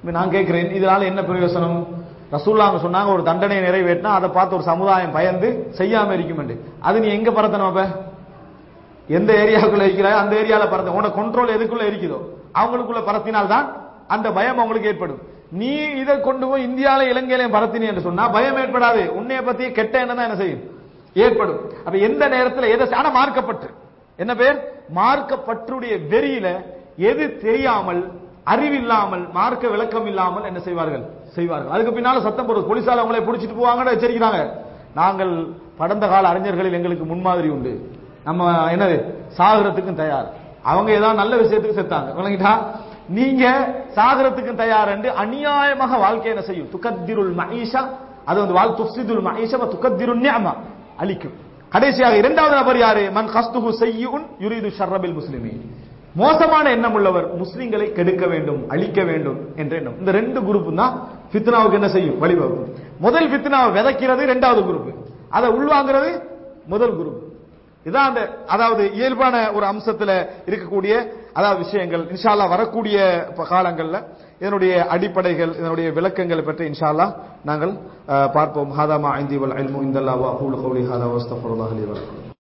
இப்ப நான் கேட்கிறேன் இதனால என்ன பிரயோசனம் ரசூல்லாங்க சொன்னாங்க ஒரு தண்டனையை நிறைவேற்றினா அதை பார்த்து ஒரு சமுதாயம் பயந்து செய்யாம இருக்கும் என்று அது நீ எங்க பரத்தணும் அப்ப எந்த ஏரியாவுக்குள்ள இருக்கிறாயோ அந்த ஏரியால பரத்த உனக்கு கண்ட்ரோல் எதுக்குள்ள இருக்குதோ அவங்களுக்குள்ள பரத்தினால்தான் அந்த பயம் அவங்களுக்கு ஏற்படும் நீ இதை கொண்டு போய் இந்தியால இலங்கையிலையும் பரத்தினி என்று சொன்னா பயம் ஏற்படாது உன்னைய பத்தி கெட்ட எண்ணம் தான் என்ன செய்யும் ஏற்படும் அப்ப எந்த நேரத்தில் எதை ஆனா மார்க்கப்பட்டு என்ன பேர் மார்க்கப்பற்றுடைய வெறியில எது தெரியாமல் அறிவில்லாமல் மார்க்க விளக்கம் இல்லாமல் என்ன செய்வார்கள் செய்வார்கள் அதுக்கு பின்னால சத்தம் போடுறது போலீசால அவங்களை பிடிச்சிட்டு போவாங்கன்னு எச்சரிக்கிறாங்க நாங்கள் கடந்த கால அறிஞர்களில் எங்களுக்கு முன்மாதிரி உண்டு நம்ம என்னது சாகரத்துக்கும் தயார் அவங்க ஏதாவது நல்ல விஷயத்துக்கு செத்தாங்க விளங்கிட்டா நீங்க சாகரத்துக்கும் தயார் என்று அநியாயமாக வாழ்க்கை என்ன செய்யும் துக்கத்திருள் மகீஷா அது வந்து வாழ் துஃப்சிதுல் மகீஷா துக்கத்திருள் நியமா அழிக்கும் கடைசியாக இரண்டாவது நபர் யாரு மன் கஸ்துஹு செய்யுன் யுரீது ஷர்ரபில் முஸ்லிமீன் மோசமான எண்ணம் உள்ளவர் முஸ்லிம்களை கெடுக்க வேண்டும் அழிக்க வேண்டும் என்ற எண்ணம் இந்த ரெண்டு குரூப் தான் ஃபித்னாவுக்கு என்ன செய்யும் வழிவகுக்கும் முதல் ஃபித்னாவை விதைக்கிறது இரண்டாவது குரூப் அதை உள்வாங்கிறது முதல் குரூப் இதான் அந்த அதாவது இயல்பான ஒரு அம்சத்துல இருக்கக்கூடிய அதாவது விஷயங்கள் இன்ஷால்லா வரக்கூடிய ப- காலங்கள்ல இதனுடைய அடிப்படைகள் இதனுடைய விளக்கங்களை பற்றி இன்ஷால்லா நாங்கள் அஹ், பார்ப்போம் ஹாதா மா ஐந்தி வல் இல்மு இந்தல்லா வா அகூலு கௌலி ஹாதா வஸ்தஃபிருல்லாஹ் லி வலக்கும்